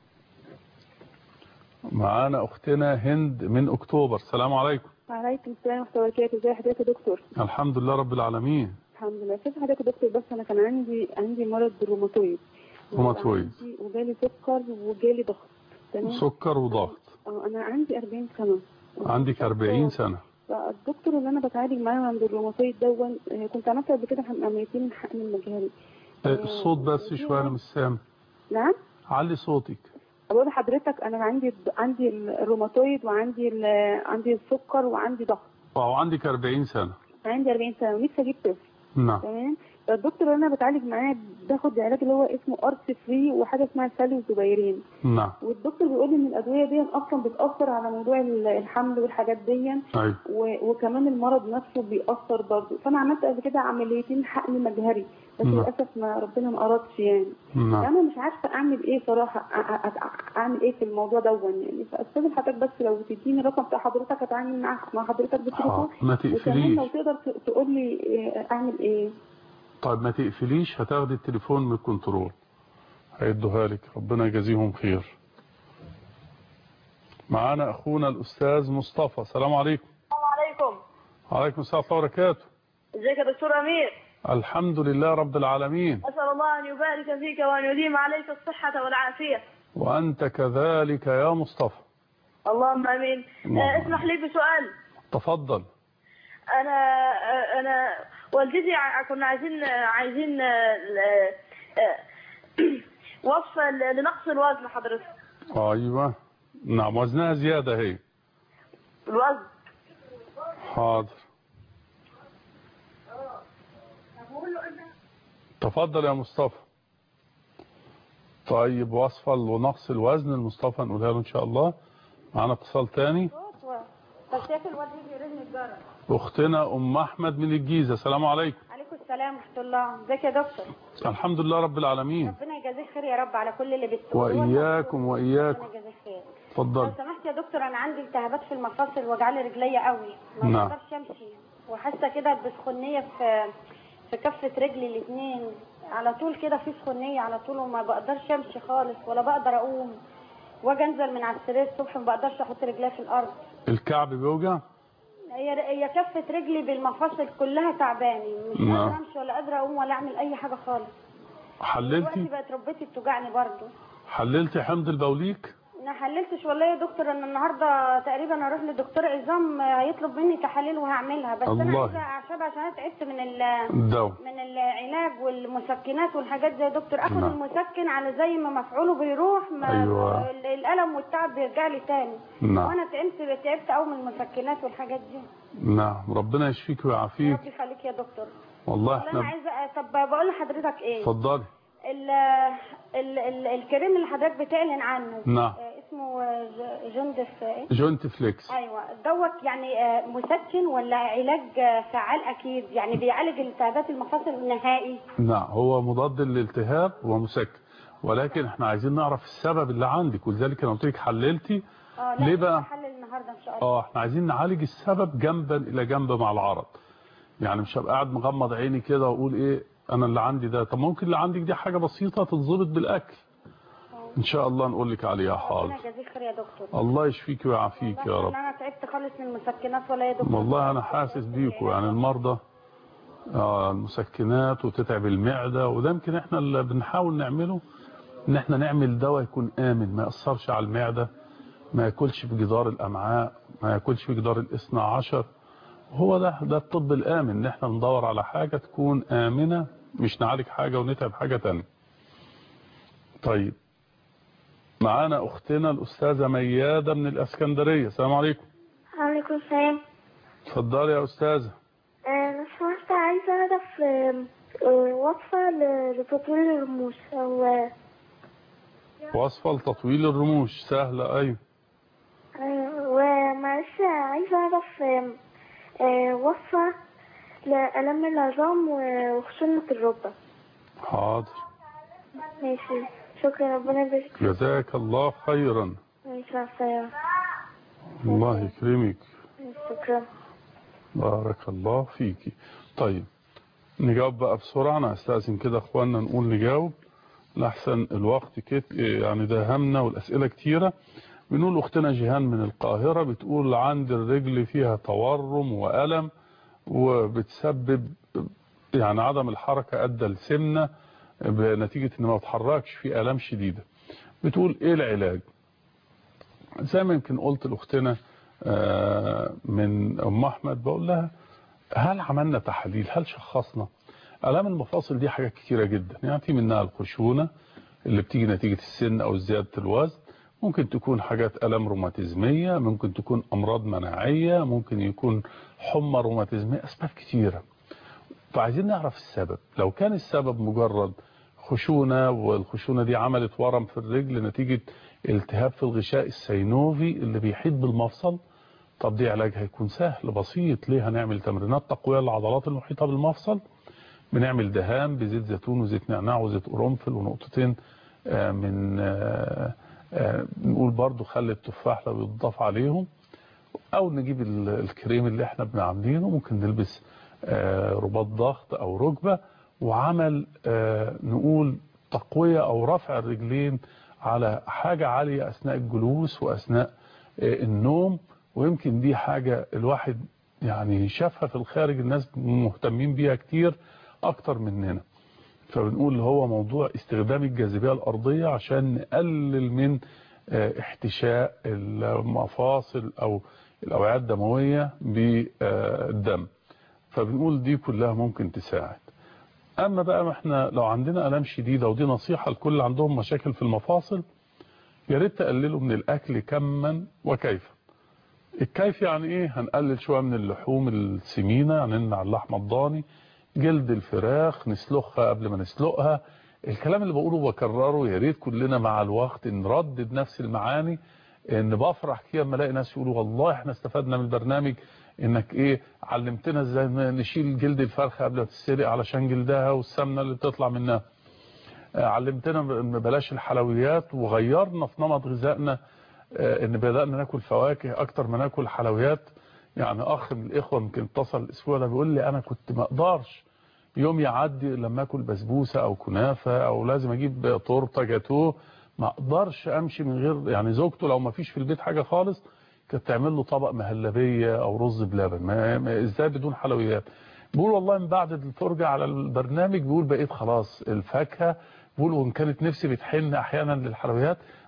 معانا اختنا هند من اكتوبر السلام عليكم وعليكم السلام ورحمة الله وبركاته ازي حضرتك يا دكتور الحمد لله رب العالمين الحمد لله شوف حضرتك يا دكتور بس انا كان عندي عندي مرض الروماتويد روماتويد وعندي- وجالي سكر وجالي ضغط تمام سكر وضغط اه انا عندي 40 سنة عندك 40 سنة فالدكتور اللي انا بتعالج معاه عند الروماتويد دون آه، كنت عملت قبل كده عمليتين حقن المجهري آه، الصوت بس شوية انا مش سامع نعم علي صوتك بقول لحضرتك انا عندي عندي الروماتويد وعندي ال- عندي السكر وعندي ضغط وهو عندك 40 سنة عندي 40 سنة ونفسي اجيب طفل نعم تمام الدكتور اللي انا بتعالج معاه باخد علاج اللي هو اسمه ارس فري وحاجه اسمها سالي وزبيرين نعم والدكتور بيقول لي ان الادويه دي اصلا بتاثر على موضوع الحمل والحاجات دي ايوه و- وكمان المرض نفسه بيأثر برضه فانا عملت قبل كده عمليتين حقن مجهري بس نعم. للاسف ما ربنا ما ارادش يعني نعم انا مش عارفه اعمل ايه صراحه أ- أ- أ- اعمل ايه في الموضوع دون يعني فاستاذن حضرتك بس لو تديني الرقم بتاع حضرتك اتعامل مع مع حضرتك بالتليفون حاضر. ما وكمان تقفليش لو تقدر ت- تقول لي إيه اعمل ايه طيب ما تقفليش هتاخدي التليفون من الكنترول هيدوها لك ربنا يجازيهم خير معانا اخونا الاستاذ مصطفى السلام عليكم السلام عليكم وعليكم السلام ورحمه الله وبركاته ازيك يا دكتور امير الحمد لله رب العالمين اسال الله ان يبارك فيك وان يديم عليك الصحه والعافيه وانت كذلك يا مصطفى اللهم امين اللهم آه، اسمح لي بسؤال تفضل انا آه، انا والدتي ع- كنا عايزين عايزين آه، ل- آه، وصفه ل- لنقص الوزن حضرتك ايوه نعم وزنها زياده هي الوزن حاضر تفضل يا مصطفى طيب وصفة لنقص الوزن المصطفى نقولها له ان شاء الله معانا اتصال تاني بس ياكل الواد يجي رزق الجرس اختنا ام احمد من الجيزة السلام عليكم عليكم السلام ورحمه الله ازيك يا دكتور الحمد لله رب العالمين ربنا يجازيك خير يا رب على كل اللي بتقوله واياكم واياكم ربنا يجازيك خير لو اتفضل سمحت يا دكتور انا عندي التهابات في المفاصل وجعلي رجليا قوي ما نعم. بقدرش امشي وحاسه كده بسخونيه في في كفه رجلي الاثنين على طول كده في سخونيه على طول وما بقدرش امشي خالص ولا بقدر اقوم واجي انزل من على السرير الصبح ما بقدرش احط رجلي في الارض الكعب بيوجع هي هي كفه رجلي بالمفاصل كلها تعباني مش نعم. قادره امشي ولا قادره اقوم ولا اعمل اي حاجه خالص دلوقتي حللتي بقت ركبتي بتوجعني برضو حللتي حمض البوليك ما حللتش والله يا دكتور انا النهارده تقريبا هروح لدكتور عظام هيطلب مني تحاليل وهعملها بس انا الله. عايزه اعشاب عشان انا تعبت من ال الدواء من العلاج والمسكنات والحاجات زي يا دكتور اخد نعم. المسكن على زي ما مفعوله بيروح ما أيوة. ال- الالم والتعب بيرجع لي تاني نعم. وانا تعبت تعبت قوي من المسكنات والحاجات دي نعم ربنا يشفيك ويعافيك ربي يخليك يا دكتور والله والله انا احنا عايزه طب بقول لحضرتك ايه اتفضلي ال ال ال الكريم اللي حضرتك بتعلن عنه نعم. آه، اسمه آه، ج- جندف آه، ايه جوينت فليكس ايوه دوت يعني آه، مسكن ولا علاج آه، فعال اكيد يعني بيعالج التهابات المفاصل النهائي نعم هو مضاد للالتهاب ومسكن ولكن احنا عايزين نعرف السبب اللي عندك ولذلك انا قلت لك حللتي اه لا ليه بقى؟ حل النهارده ان شاء الله اه احنا عايزين نعالج السبب جنبا الى جنب مع العرض يعني مش هبقى قاعد مغمض عيني كده واقول ايه انا اللي عندي ده طب ممكن اللي عندك دي حاجه بسيطه تتظبط بالاكل ان شاء الله نقول لك عليها حاضر ربنا يجازيك خير يا دكتور الله يشفيك ويعافيك يا رب انا تعبت خالص من المسكنات ولا يا دكتور والله انا حاسس بيكم يعني المرضى آه المسكنات وتتعب المعده وده يمكن احنا اللي بنحاول نعمله ان احنا نعمل دواء يكون امن ما ياثرش على المعده ما ياكلش في جدار الامعاء ما ياكلش في جدار الاثنى عشر هو ده ده الطب الامن ان احنا ندور على حاجه تكون امنه مش نعالج حاجه ونتعب حاجه تانية طيب معانا اختنا الاستاذه مياده من الاسكندريه السلام عليكم عليكم السلام اتفضلي يا استاذه آه، لو سمحت عايزة أعرف آه، آه، وصفة ل- لتطوير الرموش أو آه، وصفة لتطويل الرموش سهلة أيوة آه، ومعلش عايزة أعرف آه، آه، وصفة لألم العظام و- وخشونة الركبة حاضر ماشي شكرا ربنا يبارك فيك. جزاك الله خيرا ماشي مع السلامة الله يكرمك شكرا بارك الله فيكي طيب نجاوب بقى بسرعة أنا أستاذن كده أخواننا نقول نجاوب لأحسن الوقت كت يعني ده همنا والأسئلة كتيرة بنقول أختنا جيهان من القاهرة بتقول عند الرجل فيها تورم وألم وبتسبب يعني عدم الحركة أدى لسمنة بنتيجة إن ما بتحركش في آلام شديدة بتقول إيه العلاج زي ما يمكن قلت لأختنا آه، من أم أحمد بقول لها هل عملنا تحاليل هل شخصنا آلام المفاصل دي حاجات كتيرة جدا يعني في منها الخشونة اللي بتيجي نتيجة السن أو زيادة الوزن ممكن تكون حاجات ألم روماتيزمية ممكن تكون أمراض مناعية ممكن يكون حمى روماتيزمية أسباب كتيرة فعايزين نعرف السبب لو كان السبب مجرد خشونة والخشونة دي عملت ورم في الرجل نتيجة التهاب في الغشاء السينوفي اللي بيحيط بالمفصل طب دي علاجها هيكون سهل بسيط ليه هنعمل تمرينات تقوية للعضلات المحيطة بالمفصل بنعمل دهان بزيت زيتون وزيت نعناع وزيت قرنفل ونقطتين آه، من آه، آه، نقول برضو خل التفاح لو يضاف عليهم او نجيب ال- الكريم اللي احنا بنعملينه ممكن نلبس آه، رباط ضغط او ركبة وعمل آه، نقول تقوية او رفع الرجلين على حاجة عالية اثناء الجلوس واثناء آه، النوم ويمكن دي حاجة الواحد يعني شافها في الخارج الناس مهتمين بيها كتير اكتر مننا فبنقول هو موضوع استخدام الجاذبية الأرضية عشان نقلل من آه، احتشاء المفاصل أو الأوعية الدموية بالدم فبنقول دي كلها ممكن تساعد أما بقى ما احنا لو عندنا ألام شديدة ودي نصيحة لكل اللي عندهم مشاكل في المفاصل يا ريت تقللوا من الأكل كما وكيفا الكيف يعني ايه هنقلل شوية من اللحوم السمينة يعني نمنع اللحمة الضاني جلد الفراخ نسلخها قبل ما نسلقها الكلام اللي بقوله بكرره يا ريت كلنا مع الوقت نردد نفس المعاني ان بفرح كده لما الاقي ناس يقولوا والله احنا استفدنا من البرنامج انك ايه علمتنا ازاي نشيل جلد الفرخه قبل ما تتسلق علشان جلدها والسمنه اللي بتطلع منها آه، علمتنا ان بلاش الحلويات وغيرنا في نمط غذائنا آه، ان بدأنا ناكل فواكه اكتر ما ناكل حلويات يعني اخ من الاخوه يمكن اتصل الاسبوع ده بيقول لي انا كنت ما اقدرش يوم يعدي لما اكل بسبوسه او كنافه او لازم اجيب تورته جاتوه ما اقدرش امشي من غير يعني زوجته لو ما فيش في البيت حاجه خالص كانت تعمل له طبق مهلبيه او رز بلبن ما ما- ازاي بدون حلويات بيقول والله من بعد الفرجه على البرنامج بيقول بقيت خلاص الفاكهه بيقول وان كانت نفسي بتحن احيانا للحلويات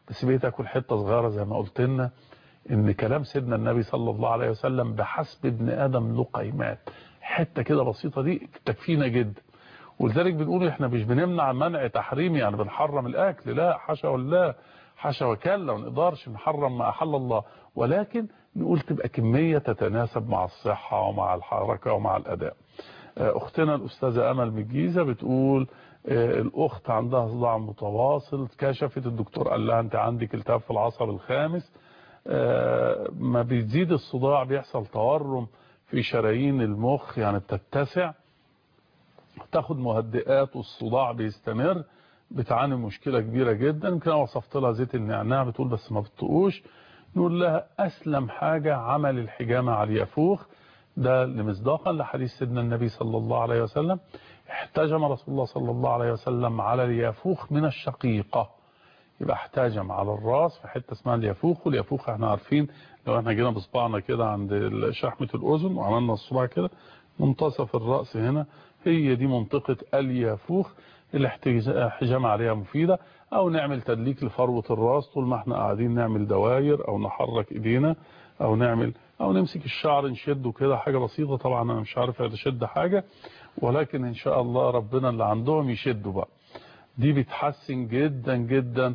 تسيبيه تاكل حته صغيره زي ما قلت لنا ان كلام سيدنا النبي صلى الله عليه وسلم بحسب ابن ادم لقيمات حته كده بسيطه دي تكفينا جدا ولذلك بنقول احنا مش بنمنع منع تحريم يعني بنحرم الاكل لا حاشا ولا حاشا وكلا ما نقدرش نحرم ما احل الله ولكن نقول تبقى كميه تتناسب مع الصحه ومع الحركه ومع الاداء اختنا الاستاذه امل من الجيزه بتقول الاخت عندها صداع متواصل كشفت الدكتور قال لها انت عندك التهاب في العصب الخامس ما بيزيد الصداع بيحصل تورم في شرايين المخ يعني بتتسع تاخد مهدئات والصداع بيستمر بتعاني مشكلة كبيرة جدا يمكن انا وصفت لها زيت النعناع بتقول بس ما بتطقوش نقول لها اسلم حاجة عمل الحجامة على اليافوخ ده لمصداقا لحديث سيدنا النبي صلى الله عليه وسلم احتجم رسول الله صلى الله عليه وسلم على اليافوخ من الشقيقة يبقى احتجم على الراس في حته اسمها اليافوخ واليافوخ احنا عارفين لو احنا جينا بصبعنا كده عند شحمه الاذن وعملنا الصباع كده منتصف الراس هنا هي دي منطقه اليافوخ الاحتجام عليها مفيده او نعمل تدليك لفروه الراس طول ما احنا قاعدين نعمل دواير او نحرك ايدينا او نعمل او نمسك الشعر نشده كده حاجه بسيطه طبعا انا مش عارف اشد حاجه ولكن ان شاء الله ربنا اللي عندهم يشدوا بقى دي بتحسن جدا جدا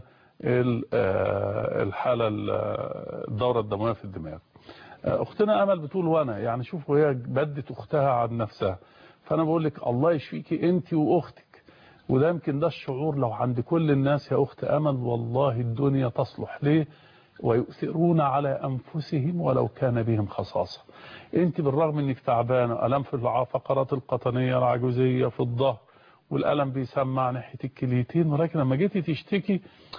الحالة الدورة الدموية في الدماغ اختنا امل بتقول وانا يعني شوفوا هي بدت اختها عن نفسها فانا بقول لك الله يشفيكي انت واختك وده يمكن ده الشعور لو عند كل الناس يا اخت امل والله الدنيا تصلح ليه ويؤثرون على انفسهم ولو كان بهم خصاصة انت بالرغم انك تعبانه الم في الفقرات القطنية العجوزية في الظهر والألم بيسمع ناحية الكليتين ولكن لما جيتي تشتكي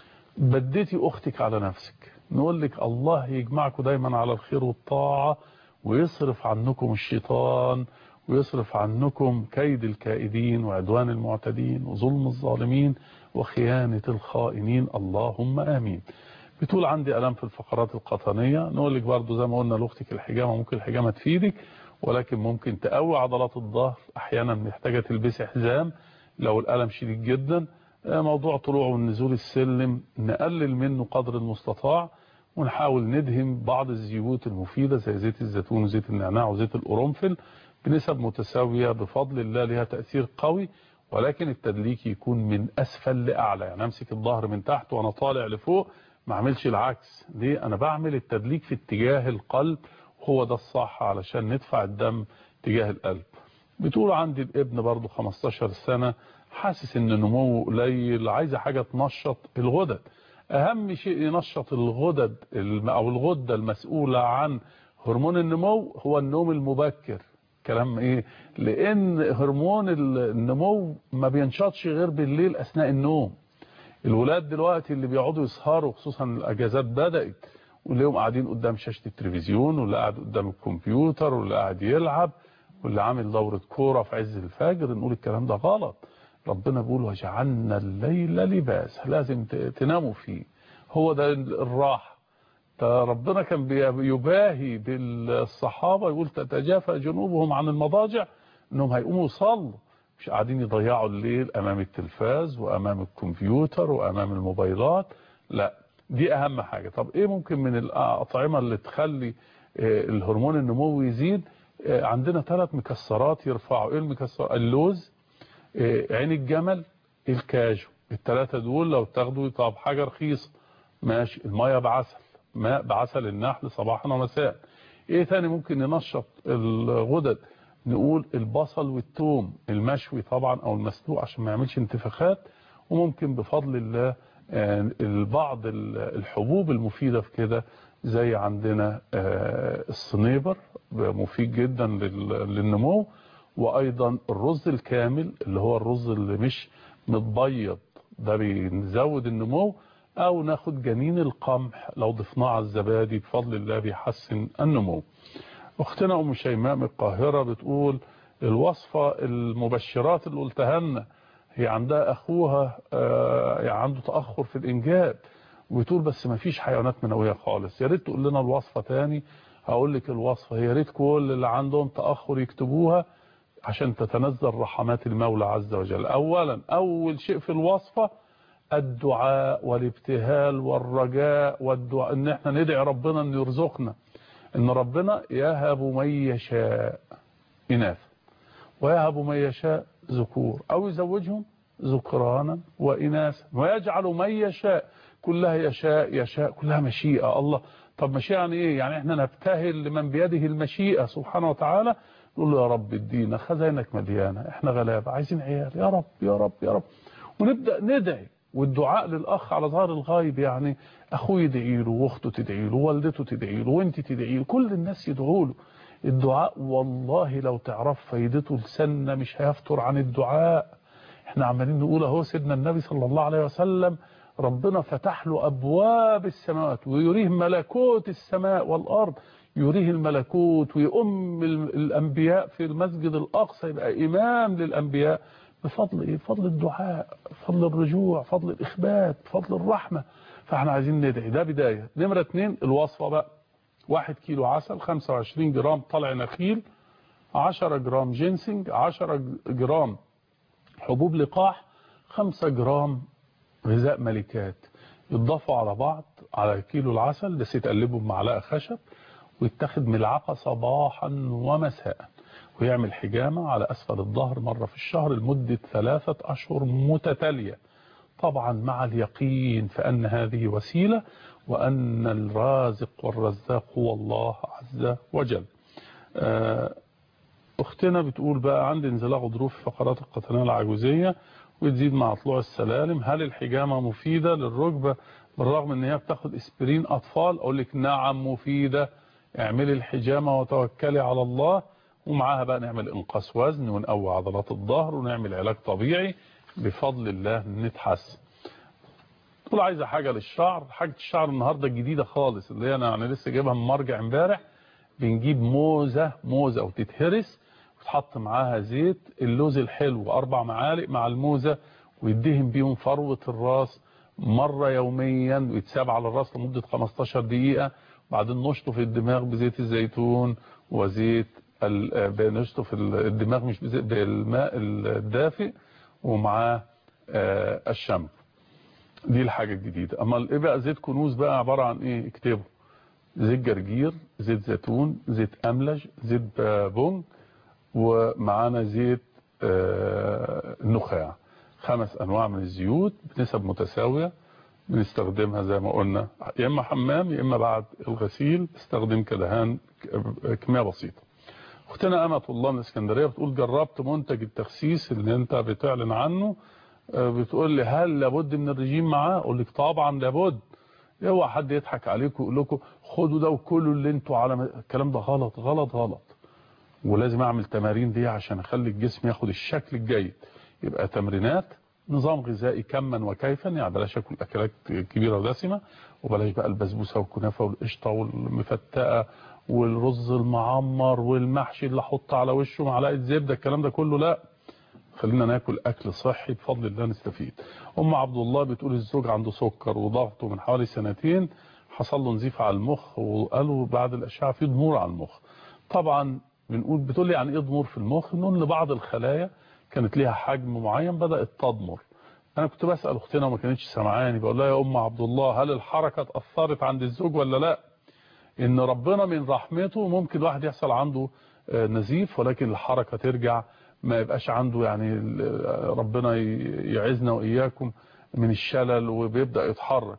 بديتي أختك على نفسك نقول لك الله يجمعكم دايما على الخير والطاعة ويصرف عنكم الشيطان ويصرف عنكم كيد الكائدين وعدوان المعتدين وظلم الظالمين وخيانة الخائنين اللهم آمين بتقول عندي ألم في الفقرات القطنية نقول لك برضو زي ما قلنا لأختك الحجامة ممكن الحجامة تفيدك ولكن ممكن تقوي عضلات الظهر أحيانا محتاجة تلبسي حزام لو الألم شديد جدا موضوع طلوع والنزول السلم نقلل منه قدر المستطاع ونحاول ندهم بعض الزيوت المفيدة زي زيت الزيتون وزيت النعناع وزيت القرنفل بنسب متساوية بفضل الله لها تأثير قوي ولكن التدليك يكون من أسفل لأعلى يعني أمسك الظهر من تحت وأنا طالع لفوق ما اعملش العكس ليه أنا بعمل التدليك في اتجاه القلب هو ده الصح علشان ندفع الدم تجاه القلب بتقول عندي الابن برضه 15 سنة حاسس ان نموه قليل عايزة حاجة تنشط الغدد اهم شيء ينشط الغدد او الغدة المسؤولة عن هرمون النمو هو النوم المبكر كلام ايه لان هرمون النمو ما بينشطش غير بالليل اثناء النوم الولاد دلوقتي اللي بيقعدوا يسهروا خصوصا الاجازات بدأت واللي قاعدين قدام شاشة التلفزيون واللي قاعد قدام الكمبيوتر واللي قاعد يلعب واللي عامل دورة كورة في عز الفجر نقول الكلام ده غلط ربنا بيقول وجعلنا الليل لباس لازم تناموا فيه هو ده الراحة ربنا كان يباهي بالصحابة يقول تتجافى جنوبهم عن المضاجع انهم هيقوموا يصلوا مش قاعدين يضيعوا الليل امام التلفاز وامام الكمبيوتر وامام الموبايلات لا دي اهم حاجة طب ايه ممكن من الاطعمة اللي تخلي الهرمون النمو يزيد عندنا ثلاث مكسرات يرفعوا ايه المكسرات اللوز عين الجمل الكاجو الثلاثة دول لو تاخدوا طب حاجة رخيصة ماشي المية بعسل ماء بعسل النحل صباحا ومساء ايه تاني ممكن ينشط الغدد نقول البصل والثوم المشوي طبعا او المسلوق عشان ما يعملش انتفاخات وممكن بفضل الله البعض الحبوب المفيدة في كده زي عندنا الصنيبر مفيد جدا للنمو وايضا الرز الكامل اللي هو الرز اللي مش متبيض ده بيزود النمو او ناخد جنين القمح لو ضفناه على الزبادي بفضل الله بيحسن النمو اختنا ام شيماء من القاهرة بتقول الوصفة المبشرات اللي قلتها لنا هي عندها اخوها يعني عنده تأخر في الانجاب وبتقول بس ما فيش حيوانات منوية خالص يا ريت تقول لنا الوصفة تاني هقول لك الوصفة يا ريت كل اللي عندهم تأخر يكتبوها عشان تتنزل رحمات المولى عز وجل اولا اول شيء في الوصفة الدعاء والابتهال والرجاء والدعاء ان احنا ندعي ربنا ان يرزقنا ان ربنا يهب من يشاء إناث ويهب من يشاء ذكور أو يزوجهم ذكرانا وإناثا ويجعل من يشاء كلها يشاء يشاء كلها مشيئة الله طب مشيئة يعني إيه يعني إحنا نبتهل لمن بيده المشيئة سبحانه وتعالى نقول له يا رب ادينا خزائنك مليانة إحنا غلابة عايزين عيال يا رب يا رب يا رب ونبدأ ندعي والدعاء للأخ على ظهر الغايب يعني أخوه يدعي له وأخته تدعي له ووالدته تدعي له وأنت تدعي له كل الناس يدعوا له الدعاء والله لو تعرف فايدته لسنة مش هيفتر عن الدعاء احنا عمالين نقول اهو سيدنا النبي صلى الله عليه وسلم ربنا فتح له أبواب السماوات ويريه ملكوت السماء والأرض يريه الملكوت ويؤم الأنبياء في المسجد الأقصى يبقى إمام للأنبياء بفضل إيه؟ فضل الدعاء فضل الرجوع فضل الإخبات فضل الرحمة فاحنا عايزين ندعي ده بداية نمرة اتنين الوصفة بقى واحد كيلو عسل 25 جرام طلع نخيل 10 جرام جينسينج 10 جرام حبوب لقاح 5 جرام غذاء ملكات يتضافوا على بعض على كيلو العسل بس يتقلبوا بمعلقه خشب ويتاخد ملعقه صباحا ومساء ويعمل حجامه على اسفل الظهر مره في الشهر لمده ثلاثه اشهر متتاليه طبعا مع اليقين فان هذه وسيله وأن الرازق والرزاق هو الله عز وجل أختنا بتقول بقى عندي انزلاق غضروف في فقرات القطنية العجوزية وتزيد مع طلوع السلالم هل الحجامة مفيدة للركبة بالرغم ان هي بتاخد اسبرين اطفال اقول لك نعم مفيدة اعملي الحجامة وتوكلي على الله ومعاها بقى نعمل انقاص وزن ونقوي عضلات الظهر ونعمل علاج طبيعي بفضل الله نتحسن تقول عايزه حاجه للشعر حاجه الشعر النهارده الجديده خالص اللي انا يعني لسه جايبها من مرجع امبارح بنجيب موزه موزه وتتهرس وتحط معاها زيت اللوز الحلو اربع معالق مع الموزه ويدهن بيهم فروه الراس مره يوميا ويتساب على الراس لمده 15 دقيقه بعدين نشطف الدماغ بزيت الزيتون وزيت نشطف الدماغ مش بالماء الدافئ ومعاه الشمس دي الحاجة الجديدة اما ايه بقى زيت كنوز بقى عبارة عن ايه اكتبه زيت جرجير زيت زيتون زيت املج زيت بونج ومعانا زيت النخاع خمس انواع من الزيوت بنسب متساوية بنستخدمها زي ما قلنا يا اما حمام يا اما بعد الغسيل استخدم كدهان كمية بسيطة اختنا امة الله من اسكندرية بتقول جربت منتج التخسيس اللي انت بتعلن عنه بتقول لي هل لابد من الرجيم معاه اقول لك طبعا لابد اوعى حد يضحك عليكم ويقول لكم خدوا ده وكلوا اللي انتوا على الكلام ده غلط غلط غلط ولازم اعمل تمارين دي عشان اخلي الجسم ياخد الشكل الجيد يبقى تمرينات نظام غذائي كما وكيفا يعني بلاش اكل اكلات كبيره ودسمه وبلاش بقى البسبوسه والكنافه والقشطه والمفتقه والرز المعمر والمحشي اللي احط على وشه معلقه زبده الكلام ده كله لا خلينا ناكل اكل صحي بفضل الله نستفيد ام عبد الله بتقول الزوج عنده سكر وضغطه من حوالي سنتين حصل له نزيف على المخ وقالوا بعد الاشعه في ضمور على المخ طبعا بنقول بتقول لي عن ايه ضمور في المخ نقول ان بعض الخلايا كانت ليها حجم معين بدات تضمر انا كنت بسال اختنا وما كانتش سامعاني بقول لها يا ام عبد الله هل الحركه اتاثرت عند الزوج ولا لا ان ربنا من رحمته ممكن واحد يحصل عنده نزيف ولكن الحركه ترجع ما يبقاش عنده يعني ربنا يعزنا وإياكم من الشلل وبيبدأ يتحرك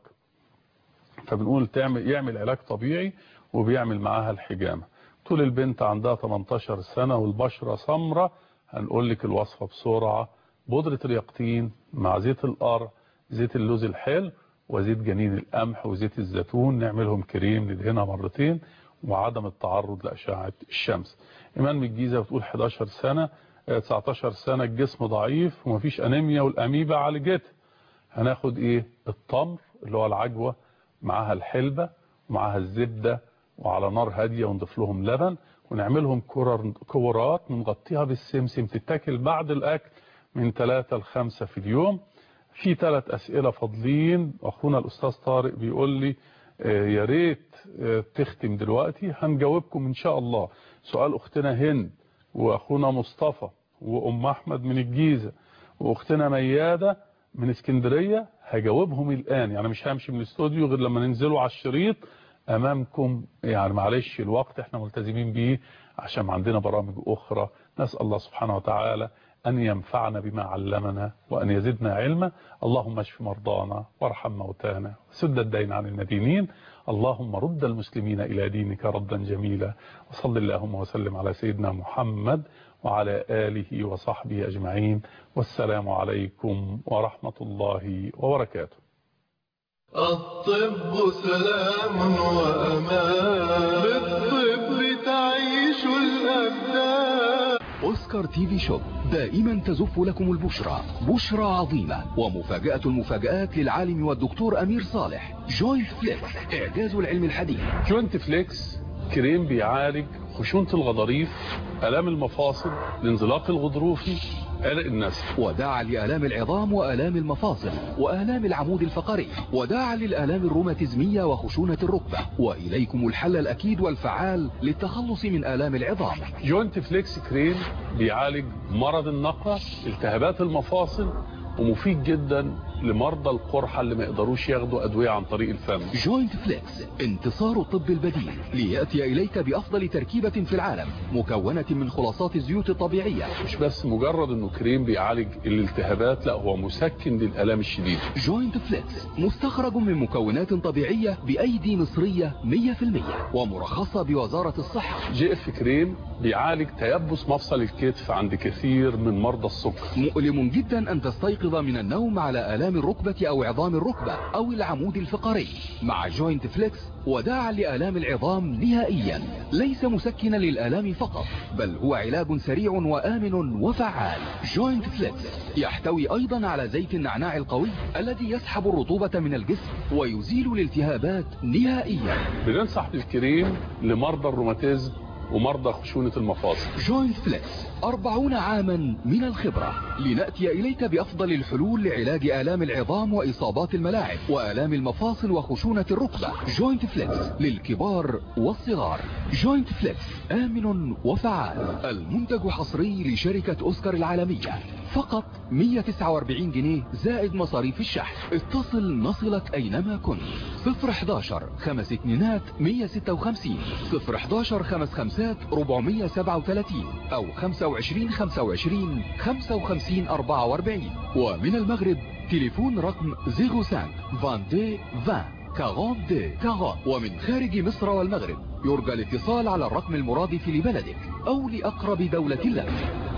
فبنقول تعمل يعمل علاج طبيعي وبيعمل معاها الحجامة طول البنت عندها 18 سنة والبشرة سمرة هنقول لك الوصفة بسرعة بودرة اليقطين مع زيت القرع زيت اللوز الحلو وزيت جنين القمح وزيت الزيتون نعملهم كريم ندهنها مرتين وعدم التعرض لأشعة الشمس إيمان من الجيزة بتقول 11 سنة 19 سنة الجسم ضعيف ومفيش انيميا والاميبا عالجتها هناخد ايه التمر اللي هو العجوة معاها الحلبة ومعاها الزبدة وعلى نار هادية ونضيف لهم لبن ونعملهم كورات ونغطيها بالسمسم تتاكل بعد الاكل من 3 ل 5 في اليوم في ثلاث اسئلة فاضلين اخونا الاستاذ طارق بيقول لي يا ريت تختم دلوقتي هنجاوبكم ان شاء الله سؤال اختنا هند واخونا مصطفى وام احمد من الجيزة واختنا ميادة من اسكندرية هجاوبهم الآن يعني مش همشي من الاستوديو غير لما ننزلوا على الشريط أمامكم يعني معلش الوقت احنا ملتزمين بيه عشان عندنا برامج أخرى نسأل الله سبحانه وتعالى أن ينفعنا بما علمنا وأن يزدنا علما اللهم اشف مرضانا وارحم موتانا وسد الدين عن المدينين اللهم رد المسلمين إلى دينك ردا جميلا وصل اللهم وسلم على سيدنا محمد وعلى آله وصحبه أجمعين والسلام عليكم ورحمة الله وبركاته الطب سلام وأمان بالطب تعيش الأبدان أوسكار تي في شوب دائما تزف لكم البشرى بشرى عظيمة ومفاجأة المفاجآت للعالم والدكتور أمير صالح جوينت فليكس إعجاز العلم الحديث جوينت فليكس كريم بيعالج خشونة الغضاريف آلام المفاصل الانزلاق الغضروفي عرق النسل وداعا لآلام العظام وآلام المفاصل وآلام العمود الفقري وداعا للآلام الروماتيزمية وخشونة الركبة وإليكم الحل الأكيد والفعال للتخلص من آلام العظام جوينت فليكس كريم بيعالج مرض النقرة التهابات المفاصل ومفيد جدا لمرضى القرحة اللي ما يقدروش ياخدوا أدوية عن طريق الفم جوينت فليكس انتصار الطب البديل ليأتي إليك بأفضل تركيبة في العالم مكونة من خلاصات الزيوت الطبيعية مش بس مجرد انه كريم بيعالج الالتهابات لا هو مسكن للآلام الشديدة جوينت فليكس مستخرج من مكونات طبيعية بأيدي مصرية 100% ومرخصة بوزارة الصحة جي اف كريم بيعالج تيبس مفصل الكتف عند كثير من مرضى السكر مؤلم جدا أن تستيقظ من النوم على آلام الركبة أو عظام الركبة أو العمود الفقري مع جوينت فليكس وداعا لآلام العظام نهائيا ليس مسكنا للآلام فقط بل هو علاج سريع وآمن وفعال جوينت فليكس يحتوي أيضا على زيت النعناع القوي الذي يسحب الرطوبة من الجسم ويزيل الالتهابات نهائيا بننصح بالكريم لمرضى الروماتيزم ومرضى خشونة المفاصل جوينت فليكس أربعون عاما من الخبرة لنأتي إليك بأفضل الحلول لعلاج آلام العظام وإصابات الملاعب وآلام المفاصل وخشونة الركبة جوينت فليكس للكبار والصغار جوينت فليكس آمن وفعال المنتج حصري لشركة أوسكار العالمية فقط 149 جنيه زائد مصاريف الشحن اتصل نصلك أينما كنت 011 خمس اتنينات 156 011 خمس خمسات 437 أو 25 25 55 44 ومن المغرب تليفون رقم 05 22 20 42 40 ومن خارج مصر والمغرب يرجى الاتصال على الرقم المرادف لبلدك أو لأقرب دولة لك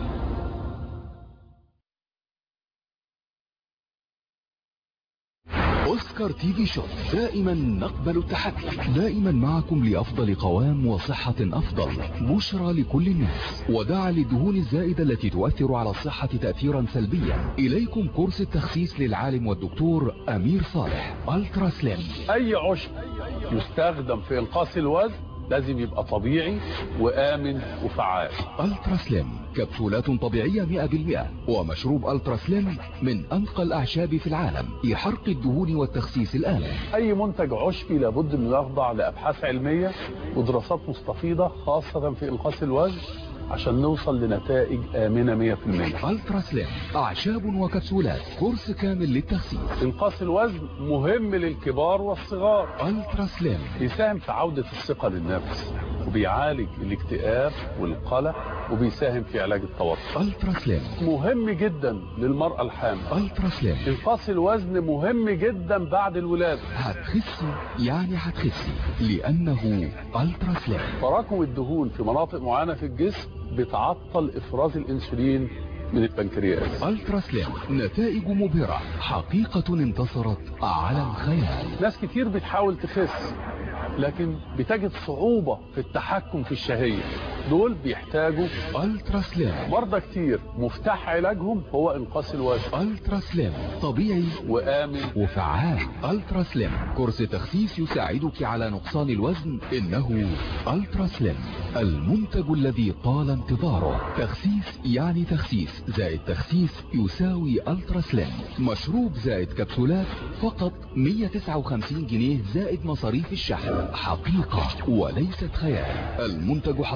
أوسكار تي في شوب دائما نقبل التحدي دائما معكم لأفضل قوام وصحة أفضل بشرى لكل الناس وداعا للدهون الزائدة التي تؤثر على الصحة تأثيرا سلبيا إليكم كورس التخسيس للعالم والدكتور أمير صالح ألترا سليم أي عشب يستخدم في إنقاص الوزن لازم يبقى طبيعي وآمن وفعال ألترا سليم كبسولات طبيعية 100% ومشروب ألترا سليم من أنقى الأعشاب في العالم لحرق الدهون والتخسيس الآمن أي منتج عشبي لابد أن يخضع لأبحاث علمية ودراسات مستفيضة خاصة في إنقاص الوزن عشان نوصل لنتائج آمنة 100% ألترا سليم أعشاب وكبسولات كورس كامل للتخسيس إنقاص الوزن مهم للكبار والصغار ألترا سليم بيساهم في عودة الثقة للنفس وبيعالج الاكتئاب والقلق وبيساهم في علاج التوتر ألترا سليم مهم جدا للمرأة الحامل ألترا سليم إنقاص الوزن مهم جدا بعد الولادة هتخسي يعني هتخسي لأنه ألترا سليم تراكم الدهون في مناطق معينة في الجسم بتعطل إفراز الأنسولين من البنكرياس ألترا سليم نتائج مبهرة حقيقة انتصرت على الخيال ناس كتير بتحاول تخس لكن بتجد صعوبة في التحكم في الشهية دول بيحتاجوا ألترا سليم مرضى كتير مفتاح علاجهم هو إنقاص الوزن ألترا سليم طبيعي وآمن وفعال ألترا سليم كورس تخسيس يساعدك على نقصان الوزن إنه ألترا سليم المنتج الذي طال انتظاره تخسيس يعني تخسيس زائد تخسيس يساوي ألترا سليم مشروب زائد كبسولات فقط 159 جنيه زائد مصاريف الشحن حقيقة وليست خيال المنتج حصري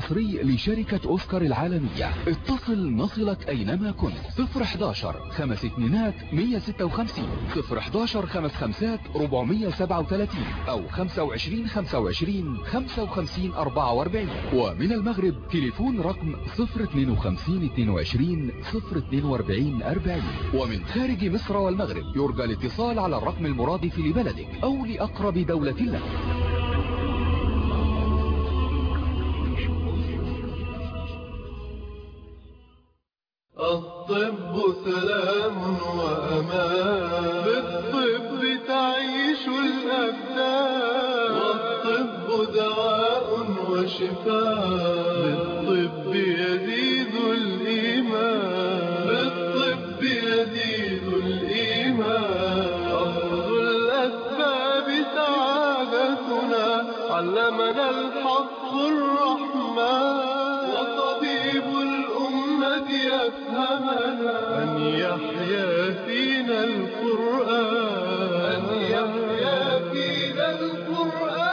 لشركة أوسكار العالمية اتصل نصلك أينما كنت 011 خمس اتنينات 156 011 خمس خمسات 437 أو 25 25 55 44 ومن المغرب تليفون رقم 052 22 042 40 ومن خارج مصر والمغرب يرجى الاتصال على الرقم المرادف لبلدك أو لأقرب دولة لك الطب سلام وأمان بالطب تعيش الأبدان والطب دواء وشفاء بالطب يزيد الإيمان بالطب يزيد الإيمان أخذ الأسباب سعادتنا علمنا الحق الرحمن وطبيب الأمة يفهمنا أن يحيا فينا القرآن أن يحيا فينا القرآن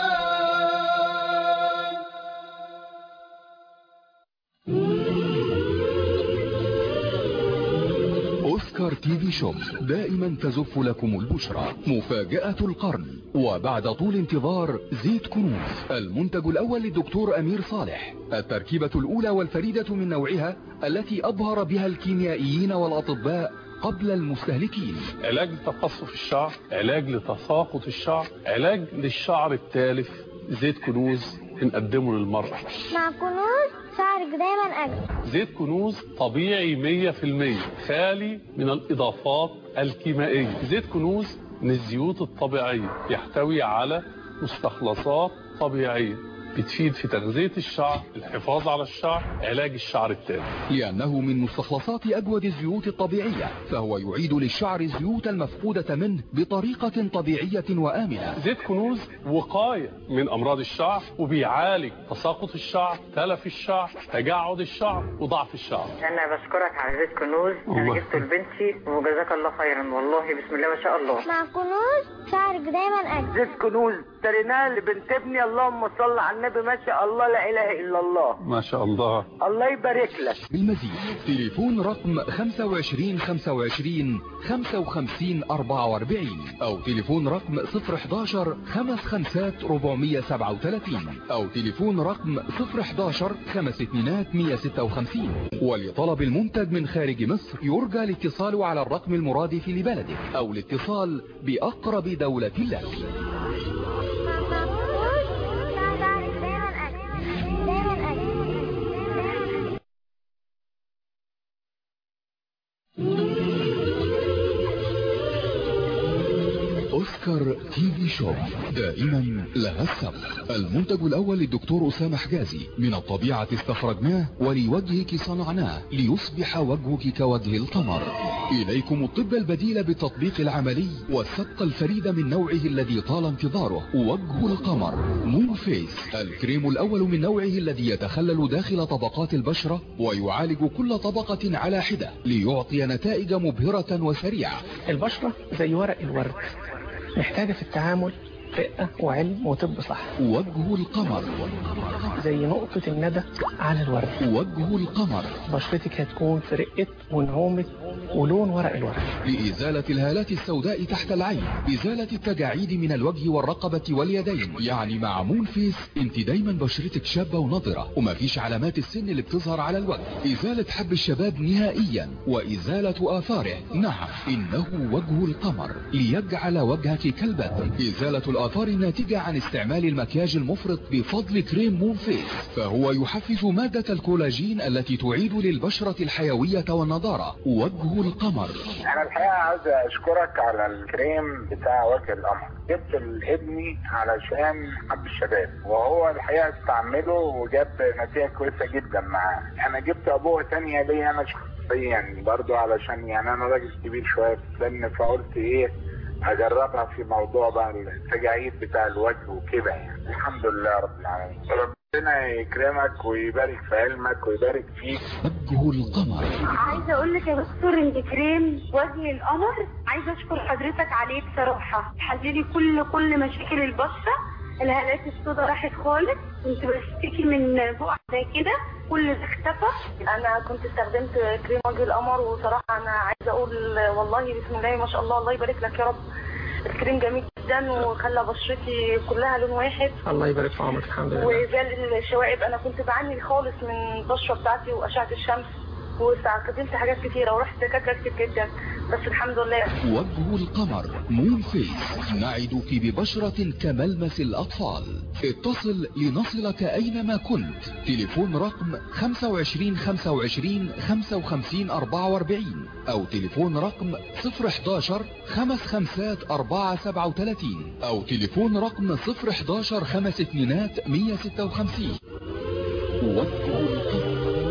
أوسكار تي في شوب دائما تزف لكم البشرى مفاجأة القرن وبعد طول انتظار زيت كنوز المنتج الأول للدكتور أمير صالح التركيبة الأولى والفريدة من نوعها التي أبهر بها الكيميائيين والأطباء قبل المستهلكين علاج لتقصف الشعر علاج لتساقط الشعر علاج للشعر التالف زيت كنوز بنقدمه للمرأة مع كنوز شعرك دايما أجمل زيت كنوز طبيعي 100% خالي من الإضافات الكيميائية زيت كنوز من الزيوت الطبيعية يحتوي على مستخلصات طبيعية بتفيد في تغذية الشعر الحفاظ على الشعر علاج الشعر التالف لأنه من مستخلصات أجود الزيوت الطبيعية فهو يعيد للشعر الزيوت المفقودة منه بطريقة طبيعية وآمنة زيت كنوز وقاية من أمراض الشعر وبيعالج تساقط الشعر تلف الشعر تجعد الشعر وضعف الشعر انا بشكرك على زيت كنوز انا الله جبته لبنتي وجزاك الله خيرا والله بسم الله ما شاء الله مع كنوز شعرك دايما أجمل زيت كنوز اشتريناه لبنت ابني اللهم صل على النبي ما شاء الله لا اله الا الله ما شاء الله الله يبارك لك بالمزيد تليفون رقم 25 25 55 44 أو تليفون رقم 011 خمس خمسات 437 أو تليفون رقم 011 خمس اتنينات 156 ولطلب المنتج من خارج مصر يرجى الاتصال على الرقم المرادف لبلدك أو الاتصال بأقرب دولة لك شعرك دايما أجمل دايما أجمل أوسكار تي في شوب دائما لها السبق المنتج الأول للدكتور أسامة حجازي من الطبيعة استخرجناه ولوجهك صنعناه ليصبح وجهك كوجه القمر إليكم الطب البديل بالتطبيق العملي والسبق الفريد من نوعه الذي طال انتظاره وجه القمر مون فيس الكريم الأول من نوعه الذي يتخلل داخل طبقات البشرة ويعالج كل طبقة على حدة ليعطي نتائج مبهرة وسريعة البشرة زي ورق الورد محتاجة في التعامل رقة وعلم وطب صح وجه القمر زي نقطة الندى على الورد وجه القمر بشرتك هتكون في رقة ونعومة ولون ورق الورد لإزالة الهالات السوداء تحت العين إزالة التجاعيد من الوجه والرقبة واليدين يعني مع مون فيس انت دايما بشرتك شابة ونضرة ومفيش علامات السن اللي بتظهر على الوجه إزالة حب الشباب نهائيا وإزالة آثاره نعم إنه وجه القمر ليجعل وجهك كالبدر إزالة الآثار الناتجة عن استعمال المكياج المفرط بفضل كريم مون فيس فهو يحفز مادة الكولاجين التي تعيد للبشرة الحيوية والنضارة وجه القمر انا الحقيقه عاوز اشكرك على الكريم بتاع وجه القمر جبت لابني علشان حب الشباب وهو الحقيقه استعمله وجاب نتيجه كويسه جدا معاه انا جبت ابوه تانية ليا انا شخصيا برضو علشان يعني انا راجل كبير شويه في السن فقلت ايه اجربها في موضوع بقى التجاعيد بتاع الوجه وكده يعني الحمد لله رب العالمين ربنا يكرمك ويبارك في علمك ويبارك فيك وجه القمر عايزه اقول لك يا دكتور انت كريم وجه القمر عايزه اشكر حضرتك عليه بصراحه حللي كل كل مشاكل البشره الهالات السوداء راحت خالص كنت بشتكي من بقع زي كده كل ده اختفى انا كنت استخدمت كريم وجه القمر وصراحه انا عايزه اقول والله بسم الله ما شاء الله الله يبارك لك يا رب الكريم جميل جدا وخلى بشرتي كلها لون واحد الله يبارك في عمرك الحمد لله وزال الشوائب انا كنت بعاني خالص من البشره بتاعتي واشعه الشمس واستخدمت حاجات كتيره ورحت دكاتره كتير جدا بس الحمد لله وجه القمر مون فيس نعدك ببشرة كملمس الأطفال اتصل لنصلك أينما كنت تليفون رقم 25 25 55 44 أو تليفون رقم 011 خمس خمسات 4 37 أو تليفون رقم 011 خمس اتنينات 156 وجه القمر